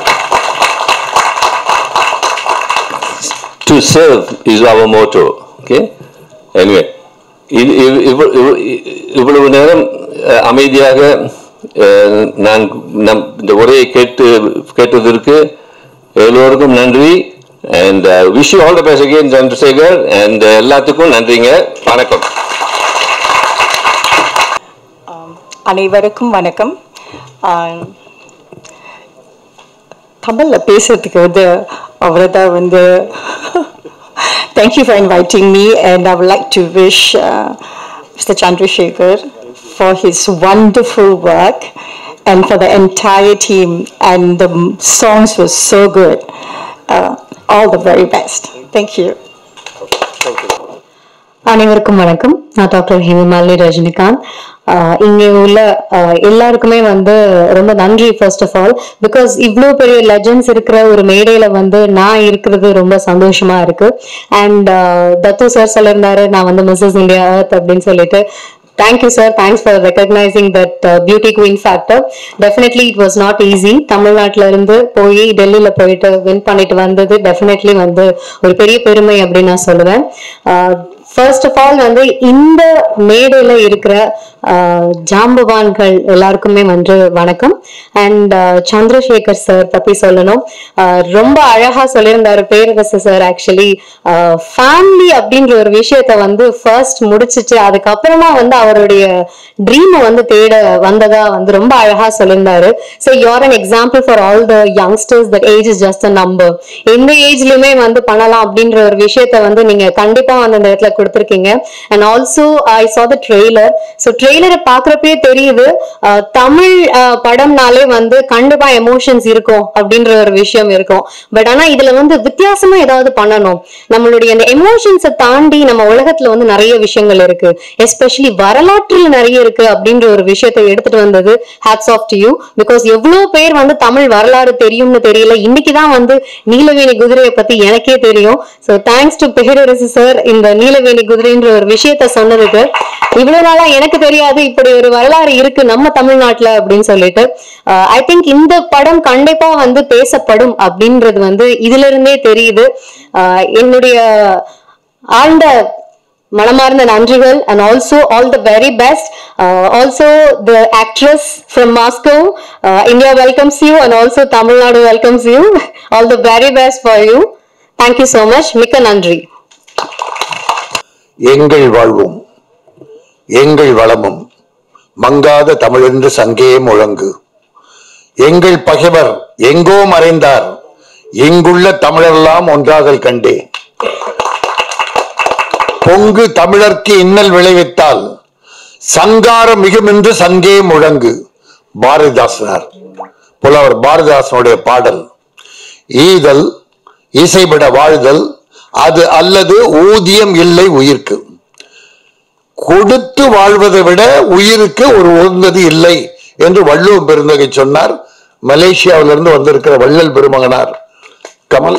to serve is our motto okay anyway இது இவ்- இவ்வ- இவ்வ- இவ்வளவு நேரம் அஹ், அமைதியாக அஹ், நான் நம் இந்த உரையை கேட்டு கேட்டதற்கு எல்லோருக்கும் நன்றி and wish you all the best again Chandrasekhar and எல்லாத்துக்கும் நன்றிங்க வணக்கம் அனைவருக்கும் வணக்கம் ஆஹ், தமிழ்ல பேசுறதுக்கு வந்து அவ்வளோதான் வந்து thank you for inviting me and I would like to wish uh, Mr. Chandrasekhar for his wonderful work and for the entire team and the m- songs were so good. Uh, all the very best. Thank you. அனைவருக்கும் வணக்கம் நான் டாக்டர் ஹேமமாலினி ரஜினிகாந்த் ஆஹ் இங்கே உள்ள ஆஹ் எல்லாருக்குமே வந்து ரொம்ப நன்றி ஃபர்ஸ்ட் ஆஃப் ஆல் பிகாஸ் இவ்வளோ பெரிய லெஜண்ட்ஸ் இருக்கிற ஒரு மேடையில வந்து நான் இருக்கிறது ரொம்ப சந்தோஷமா இருக்கு அண்ட் தத்து சார் சொல்லியிருந்தாரு நான் வந்து மிஸ்ஸஸ் இந்தியா அர்த் அப்படின்னு சொல்லிட்டு thank you sir thanks for recognising that beauty queen factor definitely it was not easy தமிழ்நாட்டுல இருந்து போய் டெல்லியில போயிட்டு வின் பண்ணிட்டு வந்தது டெஃபினெட்லி வந்து ஒரு பெரிய பெருமை அப்படின்னு நான் சொல்லுவேன் ஃபர்ஸ்ட் ஆஃப் ஆல் வந்து இந்த மேடையில இருக்கிற ஆஹ், ஜாம்பவான்கள் எல்லாருக்குமே வந்து வணக்கம் அண்ட் சந்திரசேகர் சார் பத்தி சொல்லணும் ஆஹ், ரொம்ப அழகா சொல்லியிருந்தாரு பேரரசு சார் ஆக்சுவலி ஃபேமிலி அப்படின்ற ஒரு விஷயத்த வந்து ஃபர்ஸ்ட் முடிச்சிட்டு அதுக்கப்புறமா வந்து அவருடைய ட்ரீமை வந்து தேட வந்ததா வந்து ரொம்ப அழகா சொல்லியிருந்தாரு so you're an example for all the youngsters that age is just a number எந்த ஏஜ்லயுமே வந்து பண்ணலாம் அப்படின்ற ஒரு விஷயத்த வந்து நீங்க கண்டிப்பா வந்து அந்த இடத்துல கொடுத்துருக்கீங்க and also I saw the trailer so ட்ரெய்லரை பாக்குறப்பே தெரியுது அஹ், தமிழ் அஹ், படம்னாலே வந்து கண்டிப்பா எமோஷன்ஸ் இருக்கும் அப்படின்ற ஒரு விஷயம் இருக்கும் பட் ஆனா இதுல வந்து வித்தியாசமா ஏதாவது பண்ணணும் நம்மளுடைய அந்த எமோஷன்ஸை தாண்டி நம்ம உலகத்துல வந்து நிறைய விஷயங்கள் இருக்கு எஸ்பெஷலி வரலாற்றில் நிறைய இருக்கு அப்படின்ற ஒரு விஷயத்தை எடுத்துட்டு வந்தது hats off to you because எவ்வளவு பேர் வந்து தமிழ் வரலாறு தெரியும்னு தெரியல இன்னைக்குதான் வந்து நீலவேணி குதிரையை பத்தி எனக்கே தெரியும் so thanks to Perarasu sir இந்த நீலவேணி குதிரைன்ற ஒரு விஷயத்த சொன்னதுக்கு இவ்வளவு நாளா எனக்கு தெரியாது இப்படி ஒரு வரலாறு இருக்கு நம்ம தமிழ்நாட்டுல அப்படின்னு சொல்லிட்டு ஐ திங்க் இந்த படம் கண்டிப்பா வந்து பேசப்படும் அப்படின்றது வந்து இதுல இருந்தே தெரியுது ஆஹ் என்னுடைய ஆழ்ந்த மனமார்ந்த நன்றிகள் and also all the very best also the actress from Moscow India welcomes you and also Tamil Nadu welcomes you all the very best for you thank you so much மிக்க நன்றி எங்கள் வாழ்வும் எங்கள் வளமும் மங்காத தமிழென்று சங்கே முழங்கு எங்கள் பகைவர் எங்கோ மறைந்தார் இங்குள்ள தமிழரெல்லாம் ஒன்றாதல் கண்டே பொங்கு தமிழர்க்கு இன்னல் விளைவித்தால் சங்காரம் மிகுமென்று சங்கே முழங்கு பாரதிதாசனார் புலவர் பாரதிதாசனுடைய பாடல் ஈதல் இசைபட வாழ்தல் அது அல்லது ஊதியம் இல்லை உயிர்க்கு கொடுத்து வாழ்வதை விட உயிருக்கு ஒரு உகந்தது இல்லை என்று வள்ளுவம் பெருந்தகை சொன்னார் மலேசியாவிலிருந்து வந்திருக்கிற வள்ளல் பெருமகனார் கமல்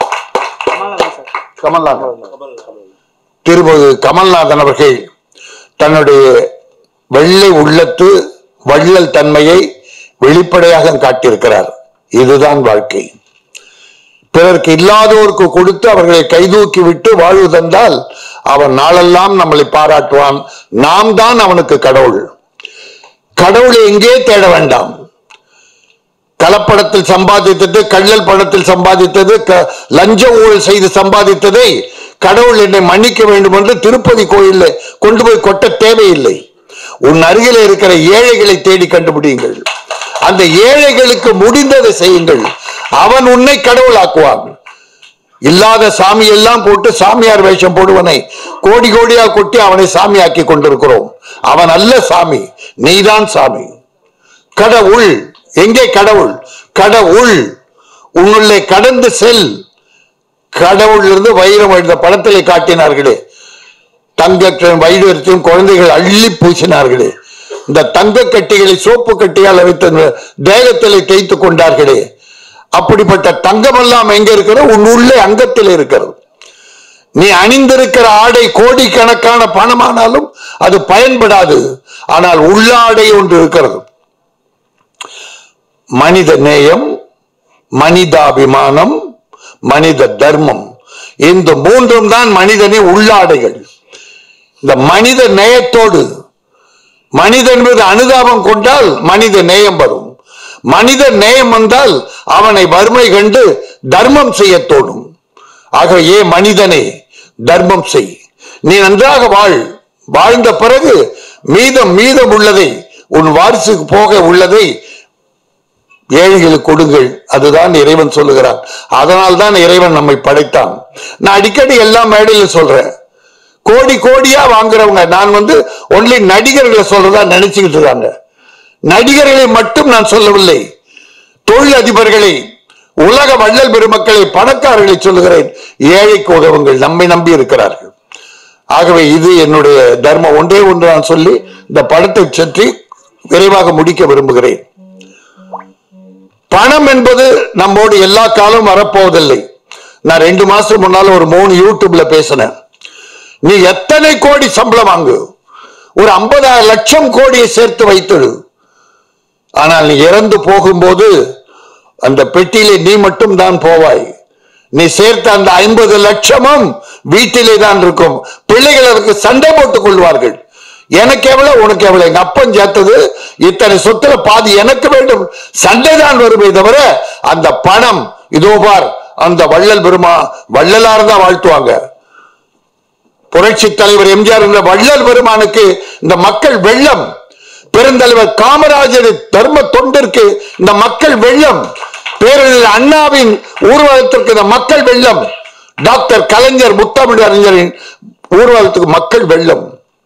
கமல்நாதன் திருமதி கமல்நாதன் அவர்கள் தன்னுடைய வெள்ளை உள்ளத்து வள்ளல் தன்மையை வெளிப்படையாக காட்டியிருக்கிறார் இதுதான் வாழ்க்கை பிறருக்கு இல்லாதோருக்கு கொடுத்து அவர்களை கைதூக்கி விட்டு வாழ்வு தந்தால் அவன் நாளெல்லாம் நம்மளை பாராட்டுவான் நாம் தான் அவனுக்கு கடவுள் கடவுளை எங்கே தேட வேண்டாம் கலப்படத்தில் சம்பாதித்தது கள்ளல் பணத்தில் சம்பாதித்தது க- லஞ்ச ஊழல் செய்து சம்பாதித்ததை கடவுள் என்னை மன்னிக்க வேண்டும் என்று திருப்பதி கோயிலில் கொண்டு போய் கொட்ட தேவையில்லை உன் அருகில் இருக்கிற ஏழைகளை தேடி கண்டுபிடியுங்கள் அந்த ஏழைகளுக்கு முடிந்ததை செய்யுங்கள் அவன் உன்னை கடவுளாக்குவான் இல்லாத சாமி எல்லாம் போட்டு சாமியார் வேஷம் போடுவனை கோடி கோடியா கொட்டி அவனை சாமியாக்கி கொண்டிருக்கிறோம் அவன் அல்ல சாமி நீதான் சாமி கடவுள் எங்கே கடவுள் கடவுள் உன்னுள்ளே கடந்து செல் கடவுள் இருந்து வைரம் எழுத படத்திலே காட்டினார்களே தங்க வைரத்தையும் குழந்தைகள் அள்ளி பூசினார்களே இந்த தங்க கட்டிகளை சோப்பு கட்டியால் வைத்த தேகத்திலே தேய்த்து கொண்டார்களே அப்படிப்பட்ட தங்கமெல்லாம் எங்க இருக்கிறது உன் உள்ளே அங்கத்தில் இருக்கிறது நீ அணிந்திருக்கிற ஆடை கோடிக்கணக்கான பணமானாலும் அது பயன்படாது ஆனால் உள்ளாடை ஒன்று இருக்கிறது மனித நேயம் மனிதாபிமானம் மனித தர்மம் இந்த மூன்றும் தான் மனிதனின் உள்ளாடைகள் இந்த மனித நேயத்தோடு மனிதன் மீது அனுதாபம் கொண்டால் மனித நேயம் வரும் மனித நேயம் வந்தால் அவனை வறுமை கண்டு தர்மம் செய்ய தோணும் ஆக ஏ மனிதனே தர்மம் செய் நீ நன்றாக வாழ் வாழ்ந்த பிறகு மீதம் மீதம் உள்ளதை உன் வாரிசுக்கு போக உள்ளதை ஏழைகளுக்கு கொடுங்கள் அதுதான் இறைவன் சொல்லுகிறான் அதனால் தான் இறைவன் நம்மை படைத்தான் நான் அடிக்கடி எல்லா மேடையிலும் சொல்றேன் கோடி கோடியா வாங்குறவங்க நான் வந்து ஒன்லி நடிகர்களை சொல்றதா நினைச்சுக்கிட்டு இருக்காங்க நடிகர்களை மட்டும் நான் சொல்லவில்லை தொழில் அதிபர்களை உலக வள்ளல் பெருமக்களை பணக்காரர்களை சொல்லுகிறேன் ஏழைக்கு உதவுங்கள் நம்மை நம்பி இருக்கிறார்கள் ஆகவே இது என்னுடைய தர்மம் ஒன்றே ஒன்று நான் சொல்லி இந்த படத்தை சுற்றி விரைவாக முடிக்க விரும்புகிறேன் பணம் என்பது நம்மோடு எல்லா காலம் வரப்போவதில்லை நான் ரெண்டு மாசம் முன்னால ஒரு மூணு யூடியூப்ல பேசினேன் நீ எத்தனை கோடி சம்பளம் வாங்கு ஒரு ஐம்பதாயிரம் லட்சம் கோடியை சேர்த்து வைத்திடு ஆனால் நீ இறந்து போகும்போது அந்த பெட்டியிலே நீ மட்டும் தான் போவாய் நீ சேர்த்த அந்த ஐம்பது லட்சமும் வீட்டிலே தான் இருக்கும் பிள்ளைகள் அதற்கு சண்டை போட்டுக் கொள்வார்கள் எனக்கு எவ்வளவு உனக்கு எவ்வளவு எங்க அப்பன் சேர்த்தது இத்தனை சொத்துல பாதி எனக்கு வேண்டும் சண்டை தான் வருமே தவிர அந்த பணம் இதோ பார் அந்த வள்ளல் பெருமா வள்ளலார் தான் வாழ்த்துவாங்க புரட்சி தலைவர் எம்ஜிஆர் என்ற வள்ளல் பெருமானுக்கு இந்த மக்கள் வெள்ளம் பெருந்தலைவர் காமராஜர் தர்ம தொண்டிற்கு இந்த மக்கள் வெள்ளம் பேரறிஞர் அண்ணாவின் ஊர்வலத்திற்கு இந்த மக்கள் வெள்ளம் டாக்டர் கலைஞர் முத்தமிழ் அறிஞரின் ஊர்வலத்துக்கு மக்கள் வெள்ளம்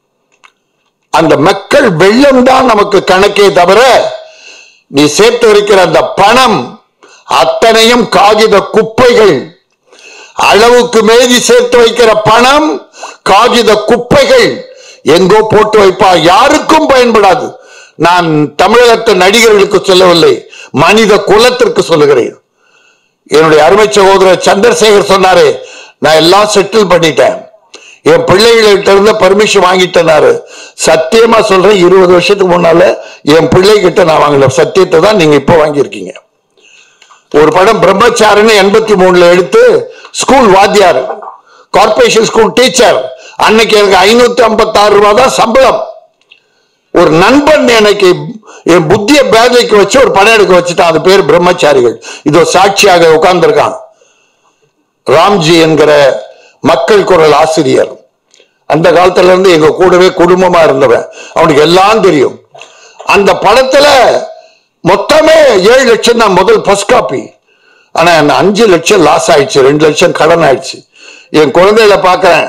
அந்த மக்கள் வெள்ளம் தான் நமக்கு கணக்கே தவிர நீ சேர்த்து இருக்கிற அந்த பணம் அத்தனையும் காகித குப்பைகள் அளவுக்கு மேதி சேர்த்து வைக்கிற பணம் காகித குப்பைகள் எங்கோ போட்டு வைப்பா யாருக்கும் பயன்படாது நான் தமிழகத்து நடிகர்களுக்கு சொல்லவில்லை மனித குலத்திற்கு சொல்லுகிறேன் என்னுடைய அருமை சகோதரர் சந்திரசேகர் சொன்னாரு நான் எல்லாம் செட்டில் பண்ணிட்டேன் என் பிள்ளைகள்கிட்ட இருந்து பர்மிஷன் வாங்கிட்டேனாரு சத்தியமா சொல்றேன் இருபது வருஷத்துக்கு முன்னால என் பிள்ளைகிட்ட நான் வாங்கின சத்தியத்தை தான் நீங்க இப்ப வாங்கியிருக்கீங்க ஒரு படம் பிரம்மச்சாரின்னு எண்பத்தி மூணுல எடுத்து ஸ்கூல் வாத்தியார் கார்பரேஷன் ஸ்கூல் டீச்சர் அன்னைக்கு எனக்கு ஐநூத்தி ஐம்பத்தி ஆறு ரூபாய் தான் சம்பளம் ஒரு நண்பன் எனக்கு என் புத்திய பேதைக்கு வச்சு ஒரு படம் எடுக்க வச்சுட்டான் அது பேர் பிரம்மச்சாரிகள் இதோ சாட்சியாக உட்கார்ந்திருக்கான் ராம்ஜி என்கிற மக்கள் குரல் ஆசிரியர் அந்த காலத்துல இருந்து எங்க கூடவே குடும்பமா இருந்தவன் அவனுக்கு எல்லாம் தெரியும் அந்த படத்துல மொத்தமே ஏழு லட்சம் தான் முதல் ஃபர்ஸ்ட் காப்பி ஆனா என்ன அஞ்சு லட்சம் லாஸ் ஆயிடுச்சு ரெண்டு லட்சம் கடன் ஆயிடுச்சு என் குழந்தைகளை பார்க்கறேன்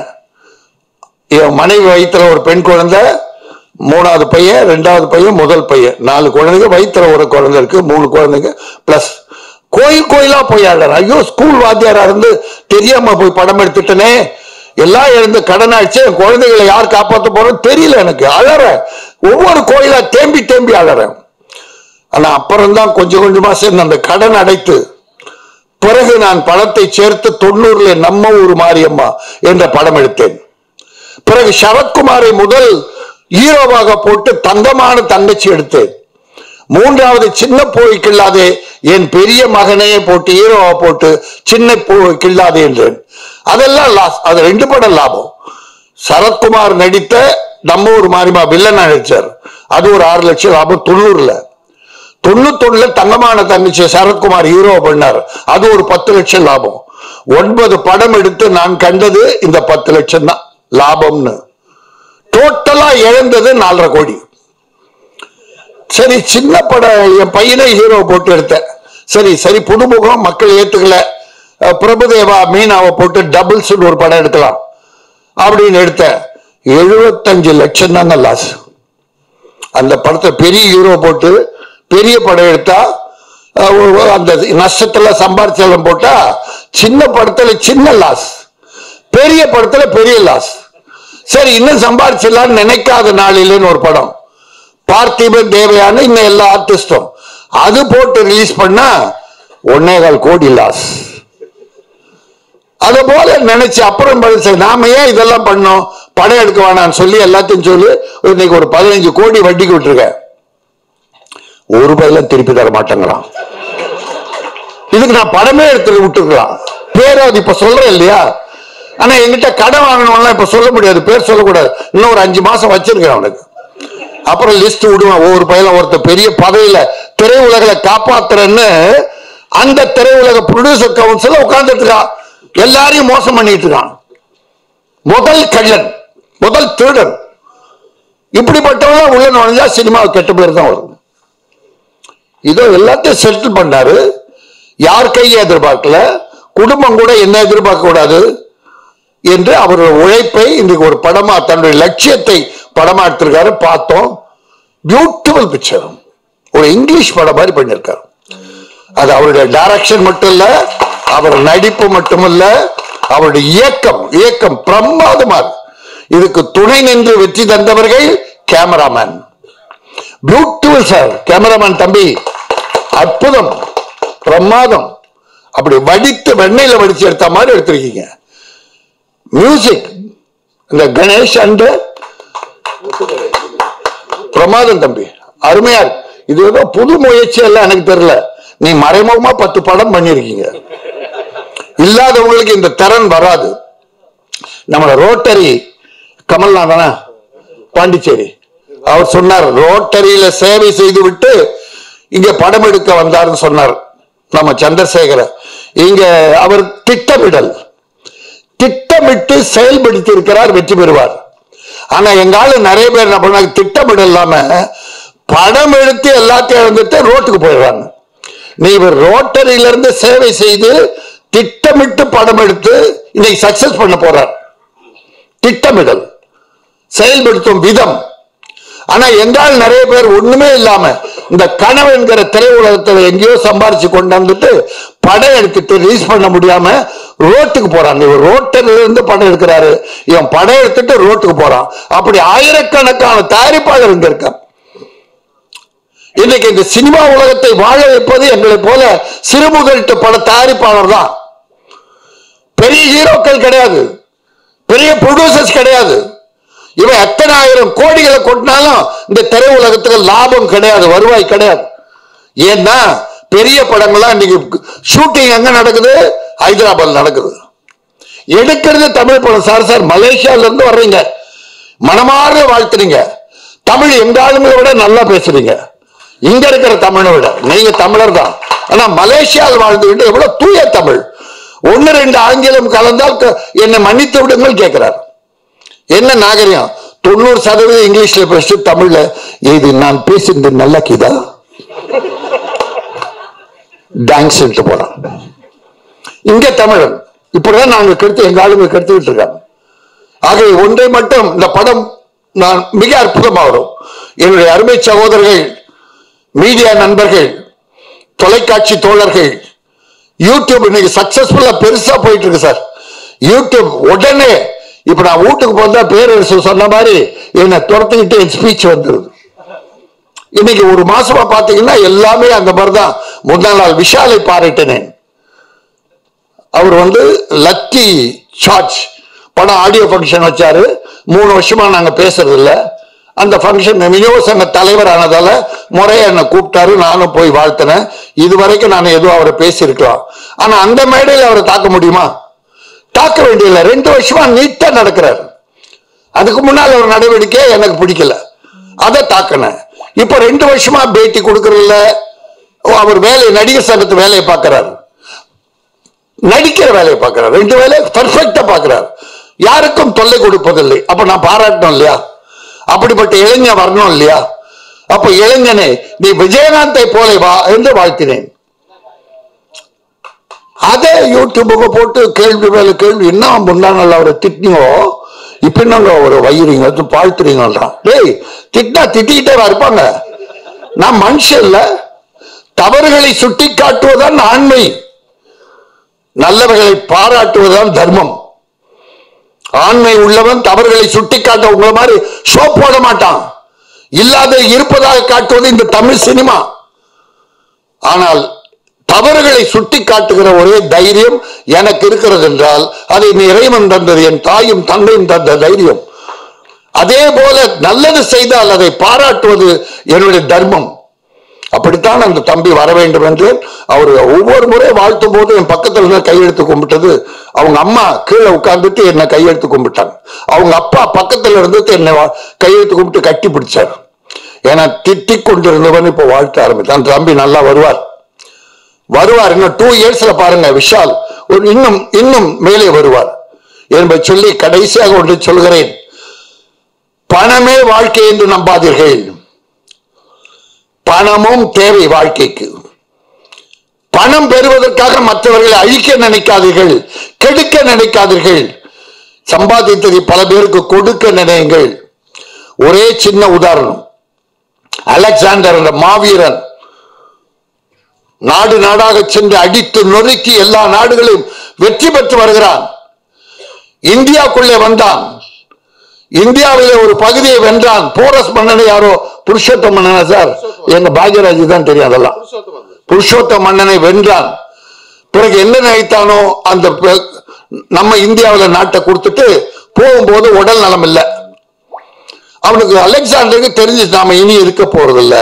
என் மனைவி வயிற்றுல ஒரு பெண் குழந்தை மூணாவது பையன் ரெண்டாவது பையன் முதல் பையன் நாலு குழந்தைங்க வயிற்றுல ஒரு குழந்தை இருக்கு மூணு குழந்தைங்க பிளஸ் கோயில் கோயிலா போய் ஆடுறாரு ஐயோ ஸ்கூல் வாத்தியாரா இருந்து தெரியாம போய் படம் எடுத்துட்டனே எல்லாம் எழுந்து கடன் ஆயிடுச்சு என் குழந்தைகளை யார் காப்பாத்த போறோம் தெரியல எனக்கு அழறேன் ஒவ்வொரு கோயிலா தேம்பி தேம்பி அழறேன் ஆனா அப்புறம் தான் கொஞ்சம் கொஞ்சமா சேர்ந்து அந்த கடன் அடைத்து பிறகு நான் பணத்தை சேர்த்து தொண்ணூறுல நம்ம ஊர் மாரியம்மா என்ற படம் எடுத்தேன் பிறகு சரத்குமாரை முதல் ஹீரோவாக போட்டு தங்கமான தங்கச்சி எடுத்தேன் மூன்றாவது சின்ன பூவை கிள்ளாதே என் பெரிய மகனையே போட்டு ஹீரோவா போட்டு சின்ன பூவை கிள்ளாதே என்றேன் அதெல்லாம் லாஸ் அது ரெண்டு படம் லாபம் சரத்குமார் நடித்த நம்ம ஊர் மாரிமா வில்லனா நடிச்சார் அது ஒரு ஆறு லட்சம் லாபம் தொண்ணூறுல தொண்ணூத்தொன்னுல தங்கமான தங்கச்சி சரத்குமார் ஹீரோ பண்ணார் அது ஒரு பத்து லட்சம் லாபம் ஒன்பது படம் எடுத்து நான் கண்டது இந்த பத்து லட்சம் தான் லாபம்னு டோட்டலா இழந்தது நாலரை கோடி சரி சின்ன படம் என் பையனே ஹீரோ போட்டு எடுத்தேன் சரி சரி புதுமுகம் மக்கள் ஏத்துக்கல அஹ் பிரபுதேவா மீனாவை போட்டு டபுள்ஸ் ஒரு படம் எடுக்கலாம் அப்படின்னு எடுத்தேன் எழுபத்தஞ்சு லட்சம் தாங்க லாஸ் அந்த படத்தை பெரிய ஹீரோ போட்டு பெரிய படம் எடுத்தா அஹ், ஒ- ஒ- அந்த நஷ்டத்துல சம்பாரிச்சலம் போட்டா சின்ன படத்துல சின்ன லாஸ் பெரிய படத்துல பெரிய லாஸ் சரி இன்னும் சம்பாரிச்சிடலாம்னு நினைக்காத நாளிலேன்னு ஒரு படம் பார்த்திபன் தேவையான இன்னும் எல்லா ஆர்டிஸ்டும் அது போட்டு ரிலீஸ் பண்ணா ஒன்னே கால் கோடி லாஸ் அது போல நினைச்சு அப்புறம் பதில் சரி, நாம ஏன் இதெல்லாம் பண்ணோம் படம் எடுக்க வேணாம்னு சொல்லி எல்லாத்தையும் சொல்லி இன்னைக்கு ஒரு பதினஞ்சு கோடி வட்டிக்கு விட்டுருக்கேன் ஒரு ரூபாயில திருப்பி தர மாட்டேங்கிறான் இதுக்கு நான் படமே எடுத்து விட்டுருக்கலாம் பேராது இப்ப சொல்றேன் இல்லையா ஆனா என்கிட்ட கடன் வாங்கணும்லாம் இப்ப சொல்ல முடியாது பேர் சொல்லக்கூடாது இன்னும் ஒரு அஞ்சு மாசம் வச்சிருக்கேன் அவனுக்கு அப்புறம் லிஸ்ட் விடுவான் ஒவ்வொரு பையன் ஒருத்தர் பெரிய பதவியில திரையுலகளை காப்பாத்துறேன்னு அந்த திரையுலக ப்ரொடியூசர் கவுன்சில் உட்கார்ந்துட்டு இருக்கான் எல்லாரையும் மோசம் பண்ணிட்டு இருக்கான் முதல் கள்ளன் முதல் திருடன் இப்படிப்பட்டவங்க உள்ள நுழைஞ்சா சினிமா கெட்ட பேர் தான் வரும் இதோ எல்லாத்தையும் செட்டில் பண்ணாரு யார் கையை எதிர்பார்க்கல குடும்பம் கூட என்ன எதிர்பார்க்க கூடாது என்று அவருடைய உழைப்பை இன்றைக்கு ஒரு படமா தன்னுடைய லட்சியத்தை படமா எடுத்திருக்காரு பார்த்தோம் பியூட்டிஃபுல் பிக்சர் ஒரு இங்கிலீஷ் படம் மாதிரி பண்ணியிருக்காரு அது அவருடைய டைரக்ஷன் மட்டும் இல்ல அவர் நடிப்பு மட்டுமல்ல அவருடைய இயக்கம் இயக்கம் பிரமாதமா இருக்கு. இதுக்கு துணை நின்று வெற்றி தந்தவர்கள் கேமராமேன் பியூட்டிஃபுல் சார் கேமராமேன் தம்பி அற்புதம் பிரமாதம் அப்படி வடித்து வெண்ணெயில வடிச்சு எடுத்த மாதிரி எடுத்திருக்கீங்க மியூசிக் இந்த கணேஷ் அண்ட் பிரமாதம் தம்பி அருமையா இருக்கு. இது ஏதோ புது முயற்சி எல்லாம் எனக்கு தெரியல நீ மறைமுகமா பத்து படம் பண்ணிருக்கீங்க இல்லாதவங்களுக்கு இந்த திறன் வராது நம்மள ரோட்டரி கமல்நாதனா பாண்டிச்சேரி அவர் சொன்னார் ரோட்டரியில சேவை செய்து விட்டு இங்க படம் எடுக்க வந்தாருன்னு சொன்னார் நம்ம சந்திரசேகர இங்க அவர் திட்டமிடல் திட்டமிட்டு செயல்படுத்தி இருக்கிறார் வெற்றி பெறுவார் ஆனா எங்க ஆளு நிறைய பேர் என்ன பண்ணாங்க திட்டமிடல் இல்லாம படம் எடுத்து எல்லாத்தையும் இழந்துட்டு ரோட்டுக்கு போயிடுறாங்க நீ இவர் ரோட்டரியில இருந்து சேவை செய்து திட்டமிட்டு படம் எடுத்து இன்னைக்கு சக்சஸ் பண்ண போறார் திட்டமிடல் செயல்படுத்தும் விதம் ஆனா எங்கால் நிறைய பேர் ஒண்ணுமே இல்லாம இந்த கனவுங்கிற திரையுலகத்துல எங்கேயோ சம்பாரிச்சு கொண்டு வந்துட்டு படம் எடுத்துட்டு ரிலீஸ் பண்ண முடியாம ரோட்டுக்கு போறாங்க இவர் ரோட்டில இருந்து படம் எடுக்கிறாரு இவன் படம் எடுத்துட்டு ரோட்டுக்கு போறான் அப்படி ஆயிரக்கணக்கான தயாரிப்பாளர் இங்க இருக்கான் இன்னைக்கு இந்த சினிமா உலகத்தை வாழ வைப்பது எங்களை போல சிறுமுதலிட்டு பல தயாரிப்பாளர் தான் பெரிய ஹீரோக்கள் கிடையாது பெரிய ப்ரொடியூசர்ஸ் கிடையாது இவன் எத்தனை ஆயிரம் கோடிகளை கொட்டினாலும் இந்த திரை உலகத்துக்கு லாபம் கிடையாது வருவாய் கிடையாது ஏன்னா பெரிய படங்கள்லாம் இன்னைக்கு ஷூட்டிங் எங்க நடக்குது ஹைதராபாத் நடக்குது எடுக்கிறது தமிழ் படம் சார் சார் மலேசியால இருந்து வர்றீங்க மனமார்ந்த வாழ்த்துறீங்க தமிழ் எங்க ஆளுங்களை விட நல்லா பேசுறீங்க இங்க இருக்கிற தமிழை விட நீங்க தமிழர் தான் ஆனா மலேசியாவில் வாழ்ந்துகிட்டு எவ்வளவு தூய தமிழ் ஒன்னு ரெண்டு ஆங்கிலம் கலந்தால் க- என்னை மன்னித்து விடுங்கள் கேட்கிறார் என்ன நாகரிகம் தொண்ணூறு சதவீதம் இங்கிலீஷ்ல பேசிட்டு தமிழ்ல இது நான் பேசுறது நல்ல கீதா டான்ஸ் போறான் இங்க தமிழன் இப்படிதான் நாங்க கெடுத்து எங்க ஆளுங்க கெடுத்துக்கிட்டு இருக்காங்க ஆகவே ஒன்றை மட்டும் இந்த படம் நான் மிக அற்புதமா வரும் என்னுடைய அருமை சகோதரர்கள் மீடியா நண்பர்கள் தொலைக்காட்சி தோழர்கள் யூடியூப் இன்னைக்கு சக்சஸ்ஃபுல்லா பெருசா போயிட்டு இருக்கு சார் யூடியூப் உடனே இப்ப நான் வீட்டுக்கு போந்தா பேரரசு சொன்ன மாதிரி என்னை துரத்துக்கிட்டு என் ஸ்பீச் வந்துருது இன்னைக்கு ஒரு மாசமா பாத்தீங்கன்னா எல்லாமே அந்த மாதிரிதான் முந்தா நாள் விஷாலை பாராட்டினேன் அவர் வந்து லக்கி சார்ஜ் படம் ஆடியோ ஃபங்க்ஷன் வச்சாரு மூணு வருஷமா நாங்க பேசுறது இல்ல அந்த ஃபங்க்ஷன் விநியோக சங்க தலைவர் ஆனதால முறையா என்னை கூப்பிட்டாரு நானும் போய் வாழ்த்தினேன் இது வரைக்கும் நான் எதுவும் அவரை பேசியிருக்கலாம் ஆனா அந்த மேடையில் அவரை தாக்க முடியுமா தாக்க வேண்டியதில்லை ரெண்டு வருஷமா நீட்டா நடக்கிறார் அதுக்கு முன்னால் ஒரு நடவடிக்கை எனக்கு பிடிக்கல அதை தாக்கினேன் இப்ப ரெண்டு வருஷமா பேட்டி கொடுக்கறதில்ல ஓ, அவர் வேலை நடிகர் சங்கத்து வேலையை பார்க்கிறார் நடிக்கிற வேலையை பார்க்கிறார் ரெண்டு வேலையை பர்ஃபெக்டா பார்க்கிறார் யாருக்கும் தொல்லை கொடுப்பதில்லை அப்ப நான் பாராட்டணும் இல்லையா அப்படிப்பட்ட இளைஞன் வரணும் இல்லையா அப்ப இளைஞனே நீ விஜயகாந்தை போல வா என்று வாழ்த்தினேன் அதே யூடியூபுக்கு போட்டு கேள்வி மேல கேள்வி என்ன முன்னாள் அவரை திட்டினோ இப்ப என்னங்க அவரை வயிறீங்க அது வாழ்த்துறீங்கன்றான் டேய் திட்டினா திட்டிக்கிட்டே இருப்பாங்க நான் மனுஷன் இல்ல தவறுகளை சுட்டி காட்டுவதுதான் ஆண்மை நல்லவர்களை பாராட்டுவதுதான் தர்மம் ஆண்மை உள்ளவன் தவறுகளை சுட்டிக்காட்ட உங்களை மாதிரி ஷோ போட மாட்டான் இல்லாத இருப்பதாக காட்டுவது இந்த தமிழ் சினிமா ஆனால் தவறுகளை சுட்டி காட்டுகிற ஒரே தைரியம் எனக்கு இருக்கிறது என்றால் அதை நீ இறைவன் தந்தது என் தாயும் தந்தையும் தந்த தைரியம் அதே போல நல்லது செய்தால் அதை பாராட்டுவது என்னுடைய தர்மம் அப்படித்தான் அந்த தம்பி வர வேண்டும் என்று அவர் ஒவ்வொரு முறை வாழ்த்தும் போது என் பக்கத்துல இருந்து கையெழுத்து கும்பிட்டது அவங்க அம்மா கீழே உட்கார்ந்துட்டு என்னை கையெழுத்து கும்பிட்டாங்க அவங்க அப்பா பக்கத்துல இருந்துட்டு என்னை வா- கையெழுத்து கும்பிட்டு கட்டி பிடிச்சார் ஏன்னா திட்டிக் கொண்டிருந்தவன் இப்போ வாழ்த்த ஆரம்பித்தான் அந்த தம்பி நல்லா வருவார் வருவார் இன்னும் டூ இயர்ஸ்ல பாருங்க விஷால் ஒரு இன்னும் இன்னும் மேலே வருவார் என்பதை சொல்லி கடைசியாக ஒன்று சொல்கிறேன் பணமே வாழ்க்கை என்று நம்பாதீர்கள் பணமும் தேவை வாழ்க்கைக்கு பணம் பெறுவதற்காக மற்றவர்களை அழிக்க நினைக்காதீர்கள் கெடுக்க நினைக்காதீர்கள் சம்பாதித்ததை பல பேருக்கு கொடுக்க நினையுங்கள் ஒரே சின்ன உதாரணம் அலெக்சாண்டர் என்ற மாவீரன் நாடு நாடாக சென்று அடித்து நொறுக்கி எல்லா நாடுகளையும் வெற்றி பெற்று வருகிறான் இந்தியாக்குள்ளே வந்தான் இந்தியாவிலே ஒரு பகுதியை வென்றான் போரஸ் மன்னனை யாரோ புருஷோத்தம் மன்னனா சார் எங்க பாக்யராஜ் தான் தெரியும் அதெல்லாம் புருஷோத்த மன்னனை வென்றான் பிறகு என்ன நினைத்தானோ அந்த ப- நம்ம இந்தியாவில் நாட்டை கொடுத்துட்டு போகும்போது உடல் நலம் இல்லை அவனுக்கு அலெக்சாண்டருக்கு தெரிஞ்சு நாம இனி இருக்க போறதில்ல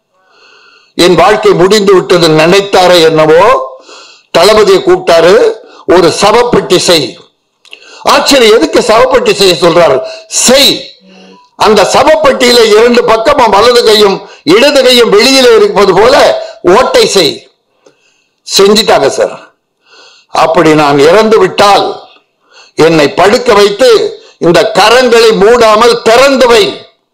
என் வாழ்க்கை முடிந்து விட்டது நினைத்தாரே என்னவோ தளபதியை கூப்பிட்டாரு ஒரு சவப்பெட்டி செய் ஆச்சரியம் எதுக்கு சவப்பெட்டி செய்ய சொல்றாரு செய் அந்த சவப்பெட்டியில இரண்டு பக்கமும் வலது கையும் இடது கையும் வெளியில இருப்பது போல ஓட்டை செய் செஞ்சிட்டாங்க சார் அப்படி நான் இறந்து விட்டால் என்னை படுக்க வைத்து இந்த கரங்களை மூடாமல் திறந்து வை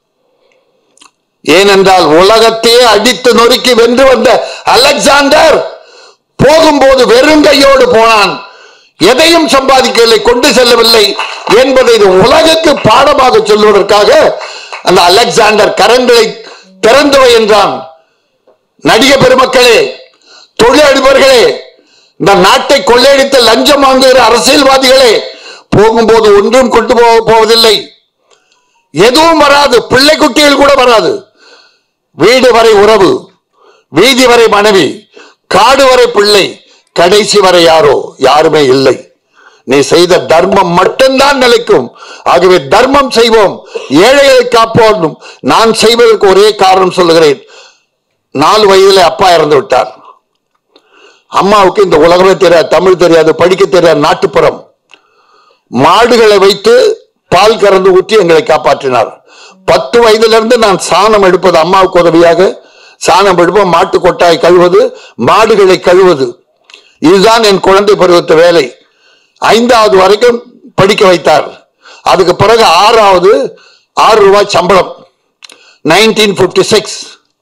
ஏனென்றால் உலகத்தையே அடித்து நொறுக்கி வென்று வந்த அலெக்சாண்டர் போகும்போது வெறுங்கையோடு போனான் எதையும் சம்பாதிக்கவில்லை கொண்டு செல்லவில்லை என்பதை இது உலகுக்கு பாடமாக சொல்வதற்காக அந்த அலெக்சாண்டர் கரங்களை திறந்து வை என்றான் நடிக பெருமக்களே தொழிலதிபர்களே இந்த நாட்டை கொள்ளையடித்த லஞ்சம் வாங்குகிற அரசியல்வாதிகளே போகும்போது ஒன்றும் கொண்டு போக போவதில்லை எதுவும் வராது பிள்ளை குட்டிகள் கூட வராது வீடு வரை உறவு வீதி வரை மனைவி காடு வரை பிள்ளை கடைசி வரை யாரோ யாருமே இல்லை நீ செய்த தர்மம் மட்டும்தான் நிலைக்கும் ஆகவே தர்மம் செய்வோம் ஏழைகளை காப்போம் நான் செய்வதற்கு ஒரே காரணம் சொல்லுகிறேன் நாலு வயதுல அப்பா இறந்து விட்டார் அம்மாவுக்கு இந்த உலகமே தெரியாது தமிழ் தெரியாது படிக்க தெரியாது நாட்டுப்புறம் மாடுகளை வைத்து பால் கறந்து ஊற்றி எங்களை காப்பாற்றினார் பத்து வயதுல இருந்து நான் சாணம் எடுப்பது அம்மாவுக்கு உதவியாக சாணம் எடுப்போம் மாட்டு கொட்டாய் கழுவது மாடுகளை கழுவது இதுதான் என் குழந்தை பருவத்து வேலை ஐந்தாவது வரைக்கும் படிக்க வைத்தார் அதுக்கு பிறகு ஆறாவது ஆறு ரூபாய் சம்பளம் நைன்டீன் பிப்டி சிக்ஸ்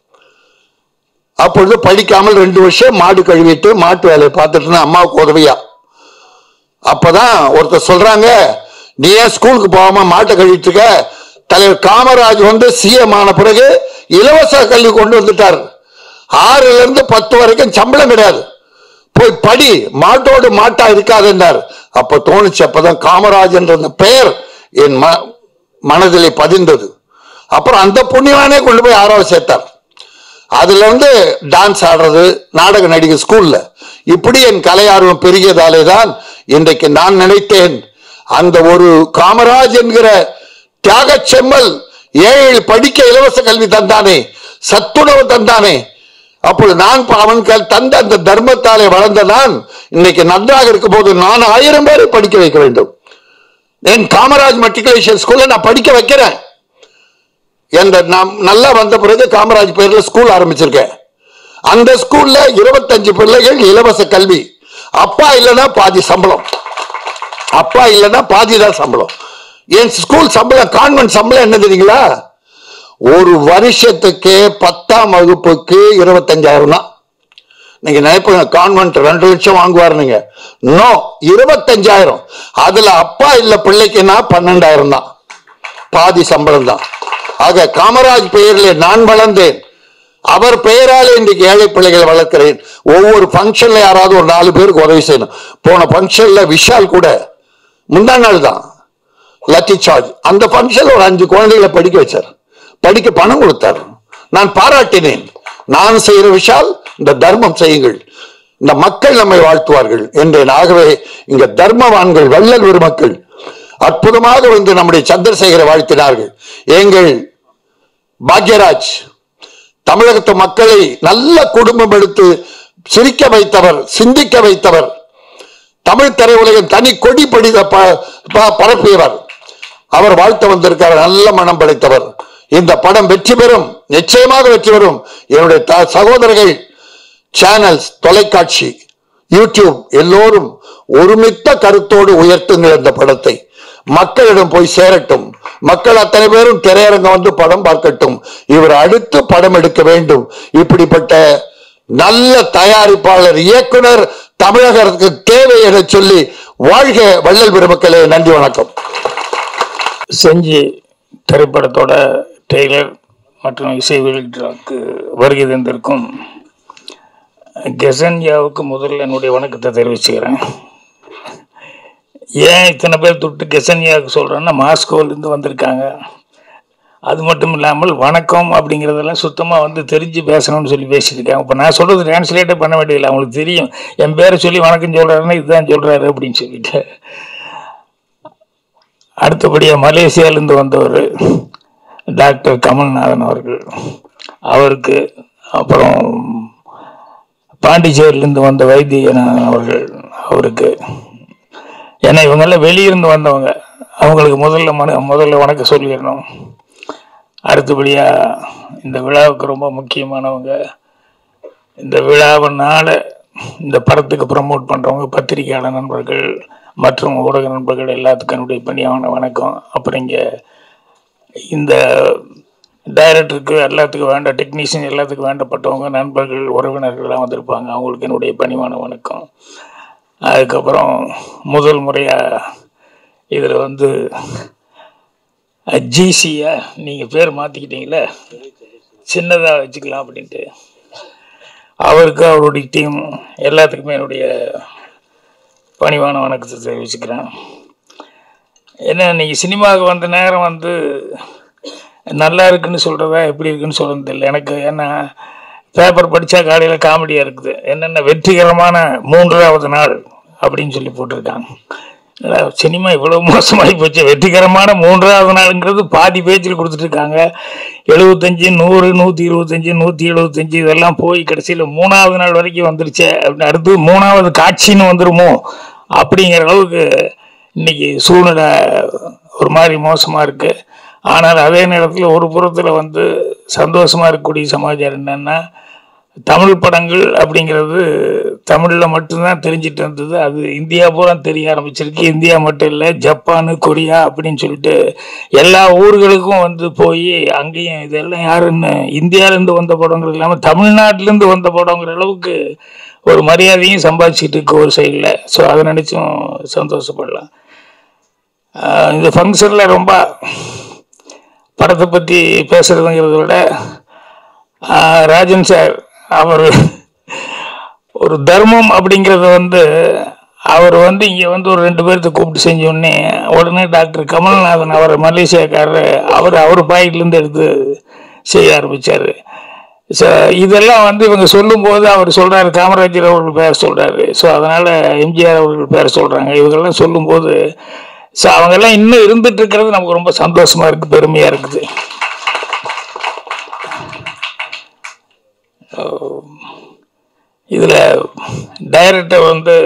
அப்பொழுது படிக்காமல் ரெண்டு வருஷம் மாடு கழுவிட்டு மாட்டு வேலையை பார்த்துட்டு இருந்தேன் அம்மாவுக்கு உதவியா அப்பதான் ஒருத்தர் சொல்றாங்க நீ ஏன் ஸ்கூலுக்கு போகாம மாட்டை கழிட்டு இருக்க தலைவர் காமராஜ் வந்து சிஎம் ஆன பிறகு இலவச கல்வி கொண்டு வந்துட்டார் ஆறுல இருந்து பத்து வரைக்கும் சம்பளம் கிடையாது போய் படி மாட்டோடு மாட்டா இருக்காது என்றார் அப்ப தோணுச்சு அப்பதான் காமராஜ் என்ற அந்த பெயர் என் ம மனதிலே பதிந்தது அப்புறம் அந்த புண்ணியவானே கொண்டு போய் ஆறாவது சேர்த்தார் அதுல இருந்து டான்ஸ் ஆடுறது நாடக நடிகை ஸ்கூல்ல இப்படி என் கலை ஆர்வம் பெருகியதாலே தான் இன்றைக்கு நான் நினைத்தேன் அந்த ஒரு காமராஜ் என்கிற தியாக செம்மல் ஏழு படிக்க இலவச கல்வி தந்தானே சத்துணவு தந்தானே அப்பொழுது நான் ப- அவன் க- தந்த அந்த தர்மத்தாலே வளர்ந்த நான் இன்னைக்கு நன்றாக இருக்கும் போது நான் ஆயிரம் பேரை படிக்க வைக்க வேண்டும் என் காமராஜ் மெட்ரிகுலேஷன் ஸ்கூல்ல நான் படிக்க வைக்கிறேன் என்ற நாம் நல்லா வந்த பிறகு காமராஜ் பேர்ல ஸ்கூல் ஆரம்பிச்சிருக்கேன் அந்த ஸ்கூல்ல இருபத்தஞ்சு பிள்ளைகள் இலவச கல்வி அப்பா இல்லைன்னா பாதி சம்பளம் அப்பா இல்லைன்னா பாதி தான் சம்பளம் என் ஸ்கூல் சம்பளம் கான்வென்ட் சம்பளம் என்ன தெரியுங்களா ஒரு வருஷத்துக்கு பத்தாம் வகுப்புக்கு இருபத்தஞ்சாயிரம் தான் நீங்க நினைப்பீங்க கான்வென்ட் ரெண்டு லட்சம் வாங்குவாருங்க நோ இருபத்தஞ்சாயிரம் அதுல அப்பா இல்ல பிள்ளைக்குன்னா பன்னெண்டாயிரம் தான் பாதி சம்பளம் தான் ஆக காமராஜ் பெயரிலே நான் வளர்ந்தேன் அவர் பெயரால் இன்றைக்கு ஏழை பிள்ளைகளை வளர்க்கிறேன் ஒவ்வொரு ஃபங்க்ஷன்ல யாராவது ஒரு நாலு பேருக்கு உதவி செய்யணும் போன ஃபங்க்ஷன்ல விஷால் கூட முந்தா நாள் தான் லத்தி சார்ஜ் அந்த ஃபங்க்ஷன்ல ஒரு அஞ்சு குழந்தைகளை படிக்க வச்சார் படிக்க பணம் கொடுத்தார் நான் பாராட்டினேன் நான் செய்கிற விஷால் இந்த தர்மம் செய்யுங்கள் இந்த மக்கள் நம்மை வாழ்த்துவார்கள் என்றேன் ஆகவே இங்க தர்மவான்கள் வள்ளல் பெருமக்கள் அற்புதமாக வந்து நம்முடைய சந்திரசேகரை வாழ்த்தினார்கள் எங்கள் பாக்யராஜ் தமிழகத்து மக்களை நல்ல குடும்பம் எடுத்து சிரிக்க வைத்தவர் சிந்திக்க வைத்தவர் தமிழ் திரையுலகின் தனி கொடி படித ப- ப- பரப்பியவர் அவர் வாழ்த்த வந்திருக்கார் நல்ல மனம் படைத்தவர் இந்த படம் வெற்றி பெறும் நிச்சயமாக வெற்றி பெறும் என்னுடைய த- சகோதரர்கள் சேனல்ஸ் தொலைக்காட்சி யூடியூப் எல்லோரும் ஒருமித்த கருத்தோடு உயர்த்துங்கள் இந்த படத்தை மக்களிடம் போய் சேரட்டும் மக்கள் அத்தனை பேரும் திரையரங்கம் வந்து படம் பார்க்கட்டும் இவர் அடுத்து படம் எடுக்க வேண்டும் இப்படிப்பட்ட நல்ல தயாரிப்பாளர் இயக்குனர் தமிழகத்துக்கு தேவை என சொல்லி வாழ்க வள்ளல் பெருமக்களே நன்றி வணக்கம் செஞ்சு திரைப்படத்தோட டெய்லர் மற்றும் இசை வெளியீட்டுக்கு வருகை தந்திருக்கும் கெசன்யாவுக்கு முதல்ல என்னுடைய வணக்கத்தை தெரிவிச்சுக்கிறேன் ஏன் இத்தனை பேர் தொட்டு கெசன்யாவுக்கு சொல்கிறேன்னா மாஸ்கோவிலேருந்து வந்திருக்காங்க அது மட்டும் இல்லாமல் வணக்கம் அப்படிங்கிறதெல்லாம் சுத்தமாக வந்து தெரிஞ்சு பேசணும்னு சொல்லி பேசியிருக்காங்க இப்போ நான் சொல்கிறது டிரான்ஸ்லேட்டே பண்ண வேண்டியதில்லை அவங்களுக்கு தெரியும் என் பேரை சொல்லி வணக்கம் சொல்கிறாருன்னா இதுதான் சொல்கிறாரு அப்படின்னு சொல்லிட்டு அடுத்தபடியாக மலேசியாவிலேருந்து வந்தவர் டாக்டர் கமல்நாதன் அவர்கள் அவருக்கு அப்புறம் பாண்டிச்சேரியிலேருந்து வந்த வைத்தியநாதன் அவர்கள் அவருக்கு ஏன்னா இவங்கெல்லாம் வெளியிருந்து வந்தவங்க அவங்களுக்கு முதல்ல மன முதல்ல வணக்கம் சொல்லிடணும் அடுத்தபடியாக இந்த விழாவுக்கு ரொம்ப முக்கியமானவங்க இந்த விழாவினால இந்த படத்துக்கு ப்ரமோட் பண்ணுறவங்க பத்திரிகையாளர் நண்பர்கள் மற்றும் ஊடக நண்பர்கள் எல்லாத்துக்கும் என்னுடைய பணியான வணக்கம் அப்புறம் இங்கே இந்த டைரக்டருக்கு எல்லாத்துக்கும் வேண்ட டெக்னீஷியன் எல்லாத்துக்கும் வேண்டப்பட்டவங்க நண்பர்கள் உறவினர்கள்லாம் வந்திருப்பாங்க அவங்களுக்கு என்னுடைய பணிவான வணக்கம் அதுக்கப்புறம் முதல் முறையாக இதில் வந்து ஜிசியா நீங்கள் பேர் மாற்றிக்கிட்டீங்களே சின்னதாக வச்சுக்கலாம் அப்படின்ட்டு அவருக்கு அவருடைய டீம் எல்லாத்துக்குமே என்னுடைய பணிவான வணக்கத்தை தெரிவிச்சுக்கிறேன் ஏன்னா நீங்கள் சினிமாவுக்கு வந்த நேரம் வந்து நல்லா இருக்குன்னு சொல்கிறதா எப்படி இருக்குன்னு சொல்கிறது தெரியல எனக்கு ஏன்னா பேப்பர் படித்தா காலையில் காமெடியாக இருக்குது என்னென்ன வெற்றிகரமான மூன்றாவது நாள் அப்படின்னு சொல்லி போட்டிருக்காங்க என்னடா, சினிமா இவ்வளோ மோசமாகி போச்சு வெற்றிகரமான மூன்றாவது நாளுங்கிறது பாதி பேஜில் கொடுத்துட்ருக்காங்க எழுபத்தஞ்சு நூறு நூற்றி இருபத்தஞ்சி நூற்றி எழுபத்தஞ்சு இதெல்லாம் போய் கடைசியில் மூணாவது நாள் வரைக்கும் வந்துருச்சே அப்படின்னு அடுத்து மூணாவது காட்சின்னு வந்துருமோ அப்படிங்கிற அளவுக்கு இன்னைக்கு சூழ்நிலை ஒரு மாதிரி மோசமாக இருக்குது ஆனால் அதே நேரத்தில் ஒரு புறத்தில் வந்து சந்தோஷமாக இருக்கக்கூடிய சமாச்சாரம் என்னென்னா தமிழ் படங்கள் அப்படிங்கிறது தமிழில் மட்டும்தான் தெரிஞ்சிட்டு இருந்தது அது இந்தியா பூரா தெரிய ஆரம்பிச்சிருக்கு இந்தியா மட்டும் இல்லை ஜப்பானு கொரியா அப்படின்னு சொல்லிட்டு எல்லா ஊர்களுக்கும் வந்து போய் அங்கேயும் இதெல்லாம் யாருன்னு இந்தியாவிலேருந்து வந்த படங்கள் இல்லாமல் தமிழ்நாட்டிலேருந்து வந்த படங்கிற அளவுக்கு ஒரு மரியாதையும் சம்பாதிச்சிட்டு இருக்கு ஒரு சைடில் ஸோ அதை நினச்சும் சந்தோஷப்படலாம் ஆஹ் இந்த ஃபங்க்ஷனில் ரொம்ப படத்தை பற்றி பேசுறதுங்கிறத விட ஆஹ் ராஜன் சார் அவர் ஒரு தர்மம் அப்படிங்கிறத வந்து அவர் வந்து இங்கே வந்து ஒரு ரெண்டு பேர்த்த கூப்பிட்டு செஞ்ச உடனே உடனே டாக்டர் கமல்நாதன் அவர் மலேசியாக்காரர் அவர் அவர் பாக்கெட்லேருந்து எடுத்து செய்ய ஆரம்பித்தார் ஸோ இதெல்லாம் வந்து இவங்க சொல்லும்போது அவர் சொல்கிறாரு காமராஜர் அவர்கள் பேர் சொல்கிறாரு ஸோ அதனால் எம்ஜிஆர் அவர்கள் பேர் சொல்கிறாங்க இவங்கெல்லாம் சொல்லும்போது ஸோ அவங்கெல்லாம் இன்னும் இருந்துட்டு இருக்கிறது நமக்கு ரொம்ப சந்தோஷமாக இருக்குது பெருமையாக இருக்குது இதில் டைரக்டர் வந்து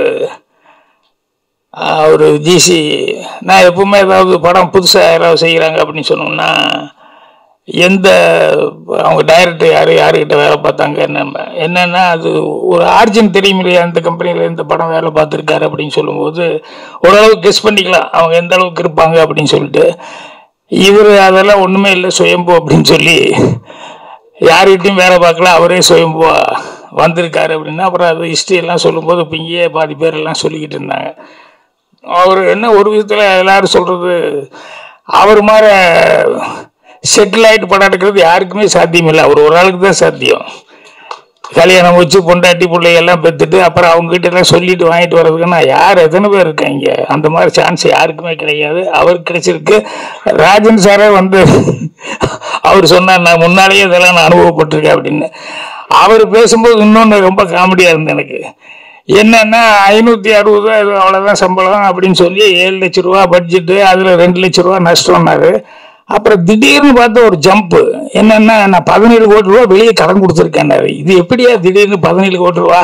அவர் ஜிசி நான் எப்பவுமே ஏதாவது படம் புதுசாக யாராவது செய்கிறாங்க அப்படின்னு சொன்னோம்னா எந்த அவங்க டைரக்டர் யார் யாருக்கிட்ட வேலை பார்த்தாங்க என்ன என்னன்னா அது ஒரு ஆர்ஜின் தெரியும் இல்லையா இந்த கம்பெனியில் இந்த படம் வேலை பார்த்துருக்காரு அப்படின்னு சொல்லும்போது ஓரளவுக்கு கெஸ் பண்ணிக்கலாம் அவங்க எந்த அளவுக்கு இருப்பாங்க அப்படின்னு சொல்லிட்டு இவர் அதெல்லாம் ஒன்றுமே இல்லை சுயம்பு அப்படின்னு சொல்லி யார்கிட்டையும் வேலை பார்க்கல அவரே சுயம்புவா வந்திருக்காரு அப்படின்னா அப்புறம் அது ஹிஸ்ட்ரி எல்லாம் சொல்லும்போது இப்போ இங்கேயே பாதி பேர் எல்லாம் சொல்லிக்கிட்டு இருந்தாங்க அவர் என்ன ஒரு விதத்தில் எல்லாரும் சொல்கிறது அவர் மாதிரி செட்டில் ஆகிட்டு படம் எடுக்கிறது யாருக்குமே சாத்தியம் இல்லை அவர் ஒரு ஆளுக்கு தான் சாத்தியம் கல்யாணம் வச்சு பொண்டாட்டி பிள்ளை எல்லாம் பெற்றுட்டு அப்புறம் அவங்க கிட்ட எல்லாம் சொல்லிட்டு வாங்கிட்டு வர்றதுக்குன்னா யார் எத்தனை பேர் இருக்காங்க அந்த மாதிரி சான்ஸ் யாருக்குமே கிடையாது அவருக்கு கிடைச்சிருக்கு ராஜன் சாரே வந்து அவர் சொன்னார் நான் முன்னாலேயே இதெல்லாம் நான் அனுபவப்பட்டிருக்கேன் அப்படின்னு அவர் பேசும்போது இன்னொன்று ரொம்ப காமெடியாக இருந்தது எனக்கு என்னன்னா ஐநூற்றி அறுபது அது அவ்வளோதான் சம்பளம் அப்படின்னு சொல்லி ஏழு லட்ச ரூபா பட்ஜெட்டு அதில் ரெண்டு லட்ச ரூபா நஷ்டம்னாரு அப்புறம் திடீர்னு பார்த்த ஒரு ஜம்ப்பு என்னன்னா நான் பதினேழு கோடி ரூபா வெளியே கடன் கொடுத்துருக்கேன்னாரு இது எப்படியா திடீர்னு பதினேழு கோடி ரூபா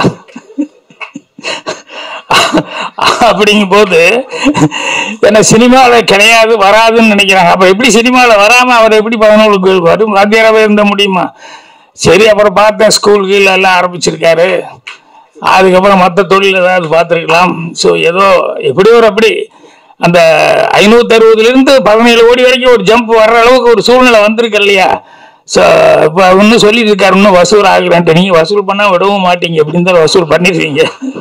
அப்படிங்கும் போது என்ன சினிமாவில் கிடையாது வராதுன்னு நினைக்கிறாங்க அப்போ எப்படி சினிமாவில் வராமல் அவர் எப்படி பதினேழு வரும் வாத்தியாராகவே இருந்த முடியுமா சரி அப்புறம் பார்த்தேன் ஸ்கூல் கீழ எல்லாம் ஆரம்பிச்சிருக்காரு அதுக்கப்புறம் மற்ற தொழில் ஏதாவது பார்த்துருக்கலாம் ஸோ ஏதோ எப்படி ஒரு அப்படி அந்த ஐநூத்தி அறுபதுலேருந்து பதினேழு கோடி வரைக்கும் ஒரு ஜம்ப் வர்ற அளவுக்கு ஒரு சூழ்நிலை வந்திருக்கு இல்லையா ஸோ இப்போ இன்னும் சொல்லிட்டு இருக்காரு இன்னும் வசூல் ஆகுறான்ட்டு நீங்கள் வசூல் பண்ணால் விடவும் மாட்டீங்க எப்படின்னு தான் வசூல் பண்ணிடுவீங்க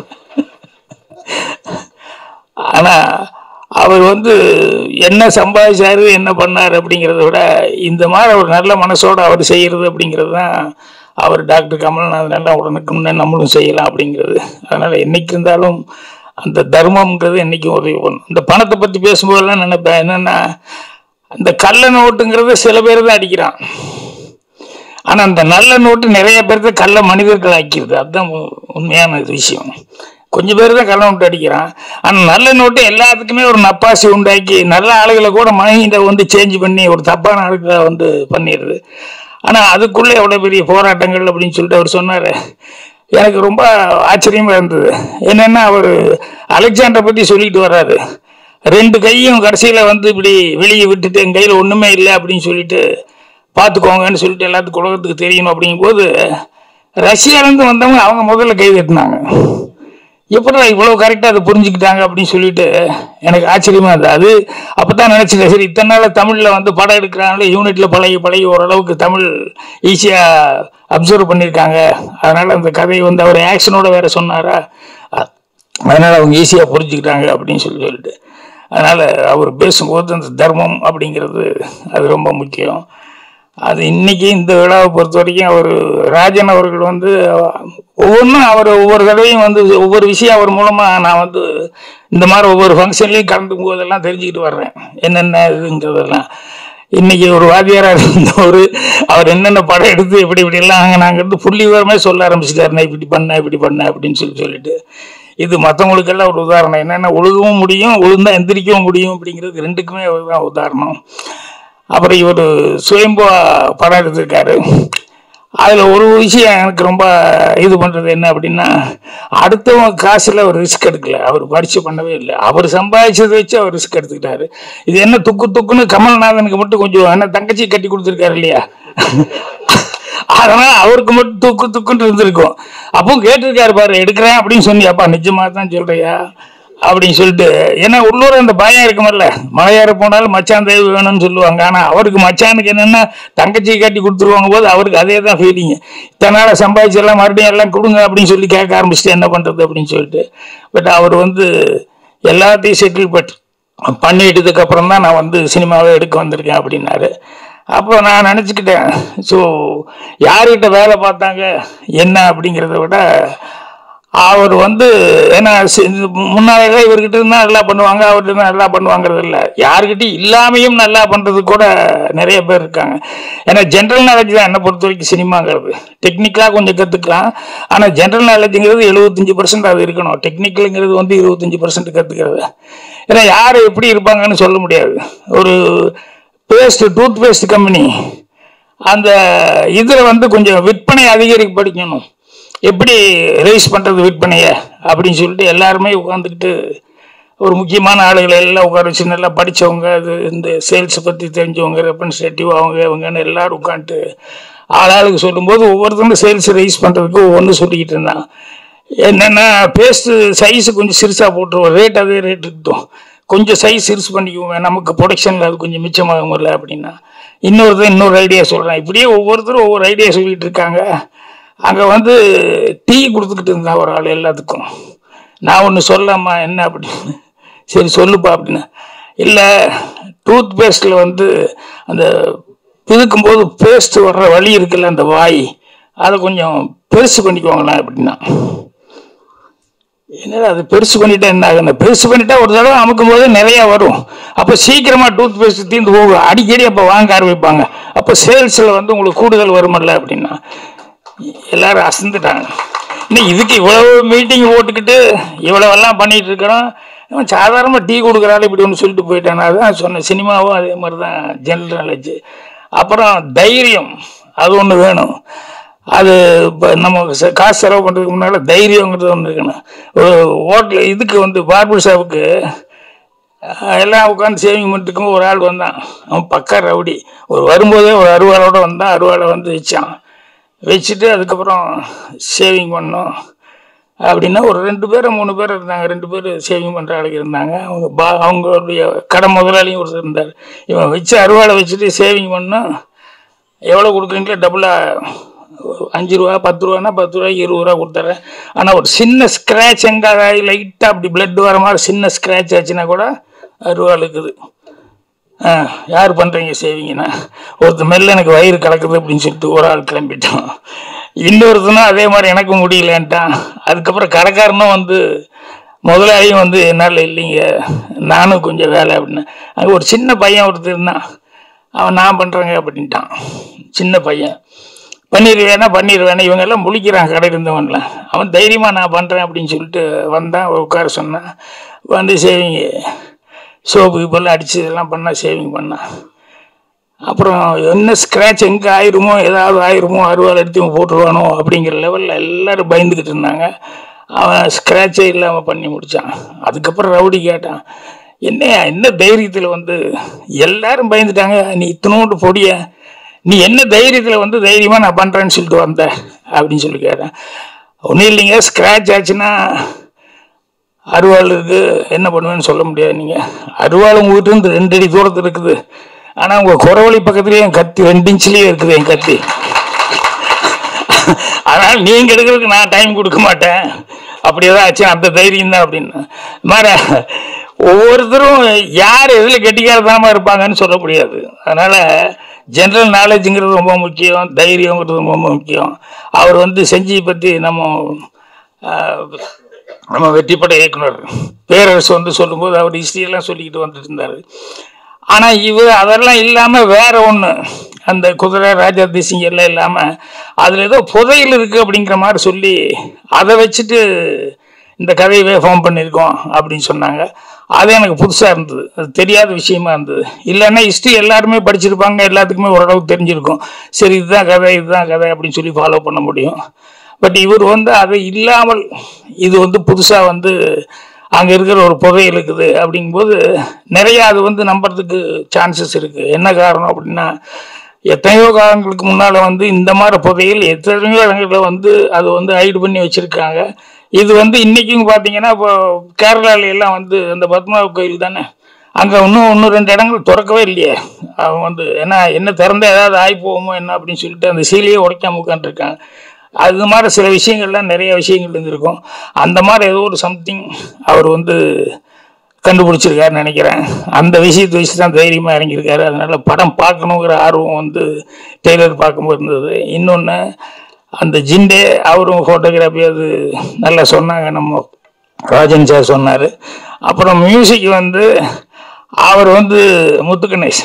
ஆனால் அவர் வந்து என்ன சம்பாதிச்சாரு என்ன பண்ணார் அப்படிங்கிறத விட இந்த மாதிரி ஒரு நல்ல மனசோட அவர் செய்கிறது அப்படிங்கிறது தான் அவர் டாக்டர் கமல்நாத் நல்லா உடனுக்குன்னு நம்மளும் செய்யலாம் அப்படிங்கிறது அதனால் என்னைக்கு இருந்தாலும் அந்த தர்மம்ங்கிறது என்றைக்கும் உதவி பண்ணும் இந்த பணத்தை பற்றி பேசும்போதெல்லாம் நினைப்பேன் என்னென்னா அந்த கள்ள நோட்டுங்கிறத சில பேர் தான் அடிக்கிறான் ஆனால் அந்த நல்ல நோட்டு நிறைய பேர்த்த கள்ள மனிதர்கள் ஆக்கிடுது அதுதான் உ- உண்மையான இது விஷயம் கொஞ்சம் பேர் தான் கள்ள நோட்டு அடிக்கிறான் ஆனால் நல்ல நோட்டு எல்லாத்துக்குமே ஒரு நப்பாசி உண்டாக்கி நல்ல ஆளுகளை கூட மைண்டை வந்து சேஞ்ச் பண்ணி ஒரு தப்பான ஆளுகளை வந்து பண்ணிடுது ஆனால் அதுக்குள்ளே எவ்வளோ பெரிய போராட்டங்கள் அப்படின்னு சொல்லிட்டு அவர் சொன்னார் எனக்கு ரொம்ப ஆச்சரியமா இருந்தது என்னன்னா அவர் அலெக்சாண்டரை பற்றி சொல்லிட்டு வர்றாரு ரெண்டு கையும் கடைசியில் வந்து இப்படி வெளியே விட்டுட்டு என் கையில் ஒன்றுமே இல்லை அப்படின்னு சொல்லிட்டு பார்த்துக்கோங்கன்னு சொல்லிட்டு எல்லாத்துக்கும் உலகத்துக்கு தெரியணும் அப்படிங்கும்போது ரஷ்யாலேருந்து வந்தவங்க அவங்க முதல்ல கை தட்டினாங்க எப்படா இவ்வளோ கரெக்டாக அதை புரிஞ்சுக்கிட்டாங்க அப்படின்னு சொல்லிட்டு எனக்கு ஆச்சரியமா இருந்தது அது அப்போ தான் நினச்சிட்டேன் சரி இத்தனை நாள் தமிழில் வந்து படம் எடுக்கிறாங்களே யூனிட்டில் பழகி பழகி ஓரளவுக்கு தமிழ் ஈஸியாக அப்சர்வ் பண்ணியிருக்காங்க அதனால் அந்த கதையை வந்து அவர் ஆக்ஷனோட வேற சொன்னாரா அ- அதனால அவங்க ஈஸியாக புரிஞ்சுக்கிட்டாங்க அப்படின்னு சொல்லி சொல்லிட்டு அதனால் அவர் பேசும்போது அந்த தர்மம் அப்படிங்கிறது அது ரொம்ப முக்கியம் அது இன்னைக்கு இந்த விழாவை பொறுத்த வரைக்கும் அவர் ராஜன் அவர்கள் வந்து ஒவ்வொன்றும் அவர் ஒவ்வொரு தடவையும் வந்து ஒவ்வொரு விஷயம் அவர் மூலமாக நான் வந்து இந்த மாதிரி ஒவ்வொரு ஃபங்க்ஷன்லையும் கலந்து போதெல்லாம் தெரிஞ்சுக்கிட்டு வர்றேன் என்னென்ன இதுங்கிறதெல்லாம் இன்னைக்கு ஒரு வாத்தியாராக இருந்தவர் அவர் என்னென்ன படம் எடுத்து இப்படி இப்படி எல்லாம் நாங்கிறது புள்ளி விவரமே சொல்ல ஆரம்பிச்சிட்டாரு நான் இப்படி பண்ண இப்படி பண்ண அப்படின்னு சொல்லி சொல்லிட்டு இது மற்றவங்களுக்கெல்லாம் ஒரு உதாரணம் என்னென்ன ஒழுகவும் முடியும் ஒழுங்கா எந்திரிக்கவும் முடியும் அப்படிங்கிறது ரெண்டுக்குமே அவர் தான் உதாரணம் அப்புறம் இவர் சுயம்புவா படம் எடுத்திருக்காரு அதில் ஒரு விஷயம் எனக்கு ரொம்ப இது பண்ணுறது என்ன அப்படின்னா அடுத்தவங்க காசில் அவர் ரிஸ்க் எடுக்கல அவர் பரிசு பண்ணவே இல்லை அவர் சம்பாதிச்சதை வச்சு அவர் ரிஸ்க் எடுத்துக்கிட்டாரு இது என்ன துக்கு துக்குன்னு கமல்நாதனுக்கு மட்டும் கொஞ்சம் என்ன தங்கச்சி கட்டி கொடுத்துருக்காரு இல்லையா அதனால அவருக்கு மட்டும் துக்கு துக்குன்னு இருந்திருக்கும் அப்போ கேட்டிருக்காரு பாரு எடுக்கிறேன் அப்படின்னு சொன்னியாப்பா நிஜமா தான் சொல்றியா அப்படின்னு சொல்லிட்டு ஏன்னா உள்ளூர் அந்த பயம் இருக்குமல்ல மலையேற போனாலும் மச்சான் தேவை வேணும்னு சொல்லுவாங்க ஆனா அவருக்கு மச்சானுக்கு என்னன்னா தங்கச்சி கட்டி கொடுத்துருவாங்க போது அவருக்கு அதே தான் ஃபீலிங் இத்தனை நாளை சம்பாதிச்சு எல்லாம் மறுபடியும் எல்லாம் கொடுங்க அப்படின்னு சொல்லி கேட்க ஆரம்பிச்சுட்டு என்ன பண்றது அப்படின்னு சொல்லிட்டு பட் அவர் வந்து எல்லாத்தையும் செட்டில் பட் பண்ணிட்டதுக்கு அப்புறம் தான் நான் வந்து சினிமாவை எடுக்க வந்திருக்கேன் அப்படின்னாரு அப்போ நான் நினச்சிக்கிட்டேன் ஸோ யார்கிட்ட வேலை பார்த்தாங்க என்ன அப்படிங்கிறத விட அவர் வந்து ஏன்னா சி- முன்னாலே இவர்கிட்ட இருந்தா நல்லா பண்ணுவாங்க அவர்கிட்ட இருந்தா நல்லா பண்ணுவாங்கிறது இல்லை யாருக்கிட்டையும் இல்லாமையும் நல்லா பண்றது கூட நிறைய பேர் இருக்காங்க ஏன்னா ஜென்ரல் நாலேஜ் தான் என்னை பொறுத்த வரைக்கும் சினிமாங்கிறது டெக்னிக்கலாக கொஞ்சம் கற்றுக்கலாம் ஆனால் ஜென்ரல் நாலேஜுங்கிறது எழுபத்தஞ்சு பர்சன்ட் அது இருக்கணும் டெக்னிக்கலுங்கிறது வந்து இருபத்தஞ்சு பர்சன்ட் கற்றுக்கிறது ஏன்னா யார் எப்படி இருப்பாங்கன்னு சொல்ல முடியாது ஒரு பேஸ்ட் டூத் பேஸ்ட் கம்பெனி அந்த இதில் வந்து கொஞ்சம் விற்பனை அதிகரிக்க படிக்கணும் எப்படி ரைஸ் பண்ணுறது விற்பனையை அப்படின்னு சொல்லிட்டு எல்லாருமே உட்காந்துக்கிட்டு ஒரு முக்கியமான ஆளுகளை எல்லாம் உட்கார வச்சு நல்லா படித்தவங்க அது இந்த சேல்ஸை பற்றி தெரிஞ்சவங்க ரெப்ரன்சேட்டிவ் அவங்க இவங்கன்னு எல்லாரும் உட்காந்துட்டு ஆளாளுக்கு சொல்லும்போது ஒவ்வொருத்தரும் சேல்ஸ் ரைஸ் பண்ணுறதுக்கு ஒவ்வொன்று சொல்லிக்கிட்டு இருந்தான் என்னென்னா பேஸ்ட்டு சைஸு கொஞ்சம் சிறுசாக போட்டுருவோம் ரேட் அதே ரேட் இருக்கட்டும் கொஞ்சம் சைஸ் சிறுசு பண்ணிக்குவோம் நமக்கு ப்ரொடக்ஷனில் அது கொஞ்சம் மிச்சமாகும்ல அப்படின்னா இன்னொருத்தர் இன்னொரு ஐடியா சொல்கிறேன் இப்படியே ஒவ்வொருத்தரும் ஒவ்வொரு ஐடியா சொல்லிட்டு இருக்காங்க அங்கே வந்து டீ கொடுத்துக்கிட்டு இருந்தான் ஒரு ஆள் எல்லாத்துக்கும் நான் ஒன்று சொல்லலாமா என்ன அப்படின்னு சரி சொல்லுப்பா அப்படின்னு இல்லை டூத் பேஸ்டில் வந்து அந்த பிதுக்கும்போது பேஸ்ட் வர்ற வழி இருக்குல்ல அந்த வாய் அதை கொஞ்சம் பெருசு பண்ணிக்குவாங்களேன் அப்படின்னா என்னடா அது பெருசு பண்ணிட்டா என்ன ஆகுது பெருசு பண்ணிட்டா ஒரு தடவை அமுக்கும் போது நிறைய வரும் அப்போ சீக்கிரமா டூத் பேஸ்ட் தீர்ந்து போகும் அடிக்கடி அப்போ வாங்க ஆரம்பிப்பாங்க அப்போ சேல்ஸில் வந்து உங்களுக்கு கூடுதல் வருமல்ல அப்படின்னா எல்லாரும் அசந்துட்டாங்க இன்னும் இதுக்கு இவ்வளவு மீட்டிங் போட்டுக்கிட்டு இவ்வளவெல்லாம் பண்ணிட்டு இருக்கிறோம் இவன் சாதாரணமாக டீ கொடுக்குறாள் இப்படி ஒன்று சொல்லிட்டு போயிட்டான் அதான் சொன்னேன் சினிமாவும் அதே மாதிரி தான் ஜென்ரல் நாலேஜ் அப்புறம் தைரியம் அது ஒன்று வேணும் அது இப்போ நம்ம ச- காசு செலவு பண்ணுறதுக்கு முன்னால் தைரியங்கிறது ஒன்று இருக்கணும் ஒரு ஹோட்டல் இதுக்கு வந்து பார்பர் ஷாப்புக்கு அஹ், எல்லாம் உட்காந்து சேவிங் பண்ணிட்டுக்கும் ஒரு ஆள் வந்தான் அவன் பக்கா ரவுடி ஒரு வரும்போதே ஒரு அருவாளோட வந்தான் அருவாளை வந்து வச்சான் வச்சுட்டு அதுக்கப்புறம் சேவிங் பண்ணோம் அப்படின்னா ஒரு ரெண்டு பேர் மூணு பேர் இருந்தாங்க ரெண்டு பேர் சேவிங் பண்ணுற ஆளுங்க இருந்தாங்க அவங்க பா அவங்களுடைய கடை முதலாளியும் ஒருத்தர் இருந்தார் இவன் வச்சு அருவாளை வச்சுட்டு சேவிங் பண்ணோம் எவ்வளோ கொடுக்குறீங்களோ டபுளாக அஞ்சு ரூபா பத்து ரூபானா பத்து ரூபாய்க்கு இருபது ரூபா கொடுத்துட்றேன் ஆனால் ஒரு சின்ன ஸ்க்ராட்ச் எங்கே லைட்டாக அப்படி blood வர மாதிரி சின்ன ஸ்க்ராட்ச் ஆச்சுன்னா கூட அருவா இருக்குது ஆ யார் பண்ணுறீங்க சேவிங்கண்ணா ஒருத்தர் மெல்ல எனக்கு வயிறு கலக்குது அப்படின்னு சொல்லிட்டு ஒரு ஆள் கிளம்பிட்டான் இன்னொருத்தனும் அதே மாதிரி எனக்கு முடியலன்ட்டான் அதுக்கப்புறம் கடைக்காரனும் வந்து முதலாளியும் வந்து என்னால் இல்லைங்க நானும் கொஞ்சம் வேலை அப்படின்னு அங்கே ஒரு சின்ன பையன் ஒருத்தர் இருந்தான் அவன் நான் பண்ணுறேங்க அப்படின்ட்டான் சின்ன பையன் பண்ணிடுவேனா பண்ணிடுவேனா இவங்க எல்லாம் முழிக்கிறான் கடையில் இருந்தவன்லாம் அவன் தைரியமாக நான் பண்ணுறேன் அப்படின்னு சொல்லிட்டு வந்தான் உட்கார சொன்னான் வந்து சேவிங் சோப்பு இப்பெல்லாம் அடித்து இதெல்லாம் பண்ணால் சேவிங் பண்ணான் அப்புறம் என்ன ஸ்க்ராட்ச் எங்கே ஆயிருமோ ஏதாவது ஆயிருமோ அறுவாள் எடுத்து இவன் போட்டுருவானோ அப்படிங்கிற லெவலில் எல்லாரும் பயந்துக்கிட்டு இருந்தாங்க அவன் ஸ்க்ராட்சே இல்லாமல் பண்ணி முடித்தான் அதுக்கப்புறம் ரவுடி கேட்டான் என்னையா என்ன தைரியத்தில் வந்து எல்லாரும் பயந்துட்டாங்க நீ இத்தனோண்டு பொடிய நீ என்ன தைரியத்தில் வந்து தைரியமாக நான் பண்ணுறேன்னு சொல்லிட்டு வந்த அப்படின்னு சொல்லி கேட்டேன் ஒன்றும் இல்லைங்க ஸ்க்ராட்ச் ஆச்சுன்னா அருவாள் இருக்கு என்ன பண்ணுவேன்னு சொல்ல முடியாது நீங்கள் அருவாள் உங்கள் வீட்டிலிருந்து ரெண்டு அடி தூரத்தில் இருக்குது ஆனால் உங்கள் குறவழி பக்கத்துலேயே என் கத்தி ரெண்டு இன்ச்லேயே இருக்குது என் கத்தி அதனால் நீங்கள் எடுக்கிறதுக்கு நான் டைம் கொடுக்க மாட்டேன் அப்படி ஏதாவது ஆச்சு அந்த தைரியம் தான் அப்படின்னு மாற ஒவ்வொருத்தரும் யார் எதில் கெட்டிக்காரதாம இருப்பாங்கன்னு சொல்ல முடியாது அதனால் ஜென்ரல் நாலேஜுங்கிறது ரொம்ப முக்கியம் தைரியங்கிறது ரொம்ப முக்கியம் அவர் வந்து செஞ்சி பற்றி நம்ம ஆஹ், நம்ம வெற்றிப்பட இயக்குனர் பேரரசு வந்து சொல்லும்போது அவர் ஹிஸ்ட்ரியெல்லாம் சொல்லிக்கிட்டு வந்துட்டு இருந்தார் ஆனால் இவர் அதெல்லாம் இல்லாமல் வேற ஒன்று அந்த குதிரை ராஜா தேசிங்க எல்லாம் இல்லாமல் அதில் ஏதோ புதையல் இருக்குது அப்படிங்கிற மாதிரி சொல்லி அதை வச்சுட்டு இந்த கதையவே ஃபார்ம் பண்ணியிருக்கோம் அப்படின்னு சொன்னாங்க அது எனக்கு புதுசாக இருந்தது அது தெரியாத விஷயமா இருந்தது இல்லைன்னா ஹிஸ்ட்ரி எல்லாருமே படிச்சிருப்பாங்க எல்லாத்துக்குமே ஓரளவுக்கு தெரிஞ்சிருக்கும் சரி இதுதான் கதை இதுதான் கதை அப்படின்னு சொல்லி ஃபாலோ பண்ண முடியும் பட் இவர் வந்து அது இல்லாமல் இது வந்து புதுசாக வந்து அங்கே இருக்கிற ஒரு புதையல் இருக்குது அப்படிங்கும்போது நிறைய அது வந்து நம்புறதுக்கு சான்சஸ் இருக்குது என்ன காரணம் அப்படின்னா எத்தனையோ காலங்களுக்கு முன்னால் வந்து இந்த மாதிரி புதையல் எத்தனையோ இடங்களில் வந்து அது வந்து ஹைடு பண்ணி வச்சுருக்காங்க இது வந்து இன்றைக்கும் பார்த்தீங்கன்னா இப்போ கேரளால எல்லாம் வந்து அந்த பத்மநாப கோயில் தானே அங்கே இன்னும் இன்னும் ரெண்டு இடங்கள் திறக்கவே இல்லையே அவங்க வந்து என்ன என்ன திறந்தா ஏதாவது ஆகி போகுமோ என்ன அப்படின்னு சொல்லிட்டு அந்த சீலையே உடைக்காம உட்காந்துருக்காங்க அது மாதிரி சில விஷயங்கள்லாம் நிறைய விஷயங்கள் இருந்திருக்கும் அந்த மாதிரி ஏதோ ஒரு சம்திங் அவர் வந்து கண்டுபிடிச்சிருக்காருன்னு நினைக்கிறேன் அந்த விஷயத்தை வச்சு தான் தைரியமாக இறங்கியிருக்காரு அதனால படம் பார்க்கணுங்கிற ஆர்வம் வந்து டெய்லர் பார்க்கும்போது இருந்தது இன்னொன்று அந்த ஜிண்டே அவரும் ஃபோட்டோகிராஃபி அது நல்லா சொன்னாங்க நம்ம ராஜன் சார் சொன்னார் அப்புறம் மியூசிக் வந்து அவர் வந்து முத்துகணேஷ்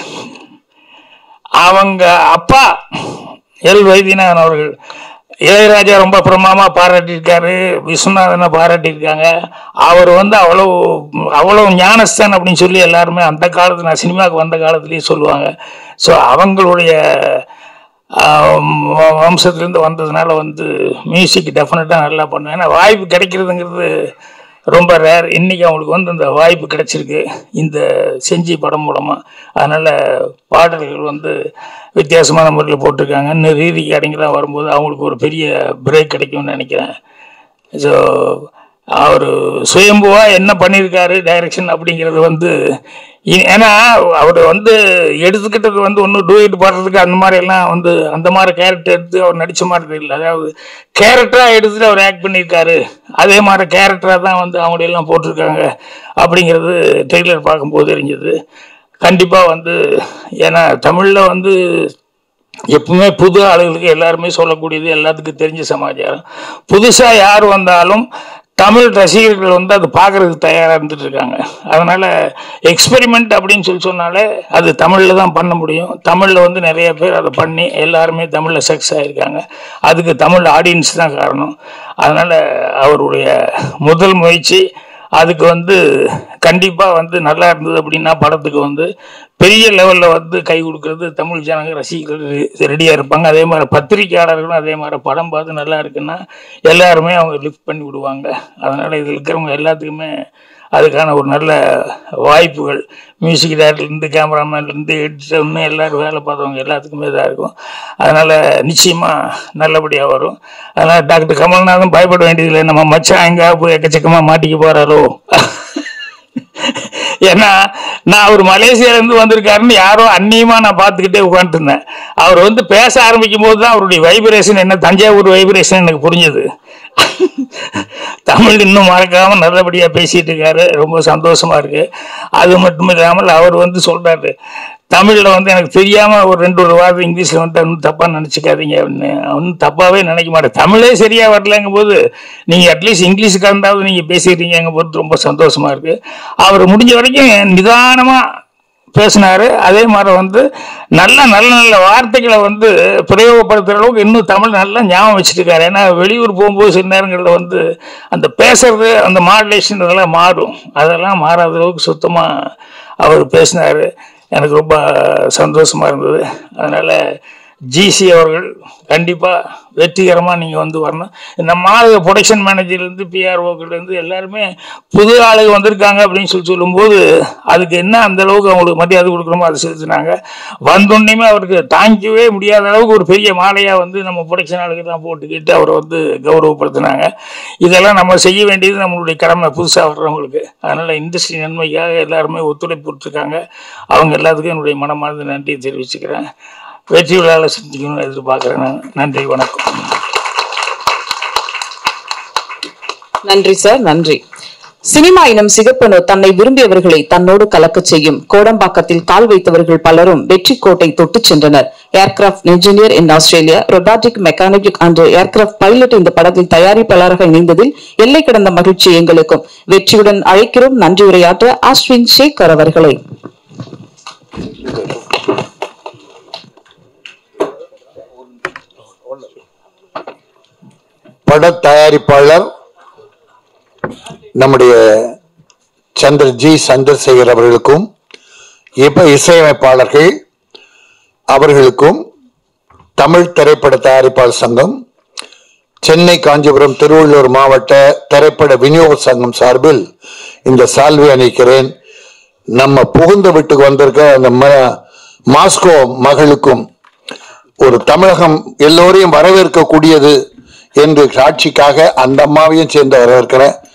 அவங்க அப்பா எல் வைத்தியநாதன் அவர்கள் இளையராஜா ரொம்ப பிரமாமா பாராட்டியிருக்காரு விஸ்வநாதனை பாராட்டியிருக்காங்க அவர் வந்து அவ்வளோ அவ்வளோ ஞானஸ்தான் அப்படின்னு சொல்லி எல்லாருமே அந்த காலத்து நான் சினிமாவுக்கு வந்த காலத்துலேயே சொல்லுவாங்க ஸோ அவங்களுடைய வம்சத்துலேருந்து வந்ததுனால வந்து மியூசிக் டெஃபினட்டாக நல்லா பண்ணுவேன் ஏன்னா வாய்ப்பு கிடைக்கிறதுங்கிறது ரொம்ப ரேர் இன்னைக்கு அவங்களுக்கு வந்து இந்த வாய்ப்பு கிடைச்சிருக்கு இந்த செஞ்சி படம் மூலமாக அதனால் பாடல்கள் வந்து வித்தியாசமான முறையில் போட்டிருக்காங்க இன்னும் ரீ ரெக்கார்டிங்லாம் வரும்போது அவங்களுக்கு ஒரு பெரிய பிரேக் கிடைக்கும்னு நினைக்கிறேன் ஸோ அவர் சுயம்புவா என்ன பண்ணியிருக்காரு டைரக்ஷன் அப்படிங்கிறது வந்து இ- ஏன்னா அவர் வந்து எடுத்துக்கிட்டது வந்து ஒன்றும் டூயிட் பாடுறதுக்கு அந்த மாதிரி எல்லாம் வந்து அந்த மாதிரி கேரக்டர் எடுத்து அவர் நடிச்ச மாதிரி தெரியல அதாவது கேரக்டராக எடுத்துட்டு அவர் ஆக்ட் பண்ணியிருக்காரு அதே மாதிரி கேரக்டராக தான் வந்து அவங்க எல்லாம் போட்டிருக்காங்க அப்படிங்கிறது ட்ரெய்லர் பார்க்கும்போது தெரிஞ்சது கண்டிப்பாக வந்து ஏன்னா தமிழில் வந்து எப்பவுமே புது ஆளுகளுக்கு எல்லாருமே சொல்லக்கூடியது எல்லாத்துக்கும் தெரிஞ்ச சமாச்சாரம் புதுசாக யார் வந்தாலும் தமிழ் ரசிகர்கள் வந்து அது பார்க்கறதுக்கு தயாராக இருந்துட்டு இருக்காங்க அதனால எக்ஸ்பெரிமெண்ட் அப்படின்னு சொல்லி சொன்னாலே அது தமிழில் தான் பண்ண முடியும் தமிழில் வந்து நிறைய பேர் அதை பண்ணி எல்லாருமே தமிழில் சக்ஸஸ் ஆகியிருக்காங்க அதுக்கு தமிழ் ஆடியன்ஸ் தான் காரணம் அதனால அவருடைய முதல் முயற்சி அதுக்கு வந்து கண்டிப்பாக வந்து நல்லா இருந்தது அப்படின்னா படத்துக்கு வந்து பெரிய லெவலில் வந்து கை கொடுக்கறது தமிழ் ஜனங்க ரசிகர்கள் ரெடியாக இருப்பாங்க அதே மாதிரி பத்திரிக்கையாளர்களும் அதே மாதிரி படம் பார்த்து நல்லா இருக்குன்னா எல்லாருமே அவங்க லிஃப்ட் பண்ணி விடுவாங்க அதனால் இதில் இருக்கிறவங்க எல்லாத்துக்குமே அதுக்கான ஒரு நல்ல வாய்ப்புகள் மியூசிக் டேரக்டர்லேருந்து கேமராமேன்லேருந்து எடிட்டர்னு எல்லாரும் வேலை பார்த்தவங்க எல்லாத்துக்குமே இதாக இருக்கும் அதனால் நிச்சயமாக நல்லபடியாக வரும் அதனால் டாக்டர் கமல்நாதன் பயப்பட வேண்டியதில்லை நம்ம மச்சான் எங்கே போய் எக்கச்சக்கமாக மாட்டிக்க போகிறாரோ ஏன்னா நான் அவர் மலேசியாலேருந்து வந்திருக்காருன்னு யாரோ அந்நியமா நான் பார்த்துக்கிட்டே உட்காந்துட்டு இருந்தேன் அவர் வந்து பேச ஆரம்பிக்கும் போது தான் அவருடைய வைப்ரேஷன் என்ன தஞ்சாவூர் வைப்ரேஷன் எனக்கு புரிஞ்சது தமிழ் இன்னும் மறக்காம நல்லபடியா பேசிட்டு இருக்காரு ரொம்ப சந்தோஷமா இருக்கு அது மட்டும் இல்லாமல் அவர் வந்து சொல்றாரு தமிழ்ல வந்து எனக்கு தெரியாம ஒரு ரெண்டு ஒரு வார்த்தை இங்கிலீஷ்ல வந்து ஒன்றும் தப்பா நினைச்சுக்காதீங்க அப்படின்னு ஒன்றும் தப்பாவே நினைக்க மாட்டேன் தமிழே சரியா வரலங்கும் போது நீங்க அட்லீஸ்ட் இங்கிலீஷ் கலந்தாவது நீங்க பேசிடுறீங்க போது ரொம்ப சந்தோஷமா இருக்கு அவர் முடிஞ்ச வரைக்கும் நிதானமா பேசினாரு அதே மாதிரி வந்து நல்ல நல்ல நல்ல வார்த்தைகளை வந்து பிரயோகப்படுத்துகிற அளவுக்கு இன்னும் தமிழ் நல்லா ஞாபகம் வச்சுருக்காரு ஏன்னா வெளியூர் போகும்போது சில நேரங்களில் வந்து அந்த பேசுறது அந்த மாடுலேஷன் இதெல்லாம் மாறும் அதெல்லாம் மாறாத அளவுக்கு சுத்தமாக அவர் பேசினார் எனக்கு ரொம்ப சந்தோஷமா இருந்தது அதனால் ஜிசி அவர்கள் கண்டிப்பாக வெற்றிகரமாக நீங்கள் வந்து வரணும் இந்த மாதிரி ப்ரொடக்ஷன் மேனேஜர்லேருந்து பிஆர்ஓக்கள்லேருந்து எல்லாருமே புது ஆளுங்க வந்திருக்காங்க அப்படின்னு சொல்லி சொல்லும்போது அதுக்கு என்ன அந்த அளவுக்கு அவங்களுக்கு மரியாதை கொடுக்கணுமோ அதை செலுத்தினாங்க வந்தோடனேயுமே அவருக்கு தாங்கிக்கவே முடியாத அளவுக்கு ஒரு பெரிய மாலையாக வந்து நம்ம ப்ரொடக்ஷன் ஆளுக்கு தான் போட்டுக்கிட்டு அவரை வந்து கௌரவப்படுத்தினாங்க இதெல்லாம் நம்ம செய்ய வேண்டியது நம்மளுடைய கடமை புதுசாக வர்றவங்களுக்கு அதனால் இண்டஸ்ட்ரி நன்மைக்காக எல்லாருமே ஒத்துழைப்பு கொடுத்துருக்காங்க அவங்க எல்லாத்துக்கும் என்னுடைய மனமார்ந்த நன்றியை தெரிவிச்சுக்கிறேன் வெற்றி விழாவில் செஞ்சுக்கணும்னு எதிர்பார்க்குறேன் நான் நன்றி வணக்கம் நன்றி சார் நன்றி சினிமா எனும் சிகப்பனு தன்னை விரும்பியவர்களை தன்னோடு கலக்கச் செய்யும் கோடம்பாக்கத்தில் கால் வைத்தவர்கள் பலரும் வெற்றி கோட்டை தொட்டுச் சென்றனர் aircraft engineer in Australia robotic mechanic and aircraft pilot இந்த படத்தில் தயாரிப்பாளராக இணைந்ததில் எல்லை கடந்த மகிழ்ச்சி எங்களுக்கும் வெற்றியுடன் அழைக்கிறோம் நன்றி உரையாற்ற அஸ்வின் சேகர் அவர்களை பட தயாரிப்பாளர் நம்முடைய சந்திர ஜி சந்திரசேகர் அவர்களுக்கும் இப்ப இசையமைப்பாளர்கள் அவர்களுக்கும் தமிழ் திரைப்பட தயாரிப்பாளர் சங்கம் சென்னை காஞ்சிபுரம் திருவள்ளூர் மாவட்ட திரைப்பட விநியோக சங்கம் சார்பில் இந்த சால்வை அணிக்கிறேன் நம்ம புகுந்த வீட்டுக்கு வந்திருக்க அந்த ம- மாஸ்கோ மகளுக்கும் ஒரு தமிழகம் எல்லோரையும் வரவேற்கக்கூடியது என்று சாட்சிக்காக அந்த அம்மாவையும் சேர்ந்து வரவேற்கிறேன்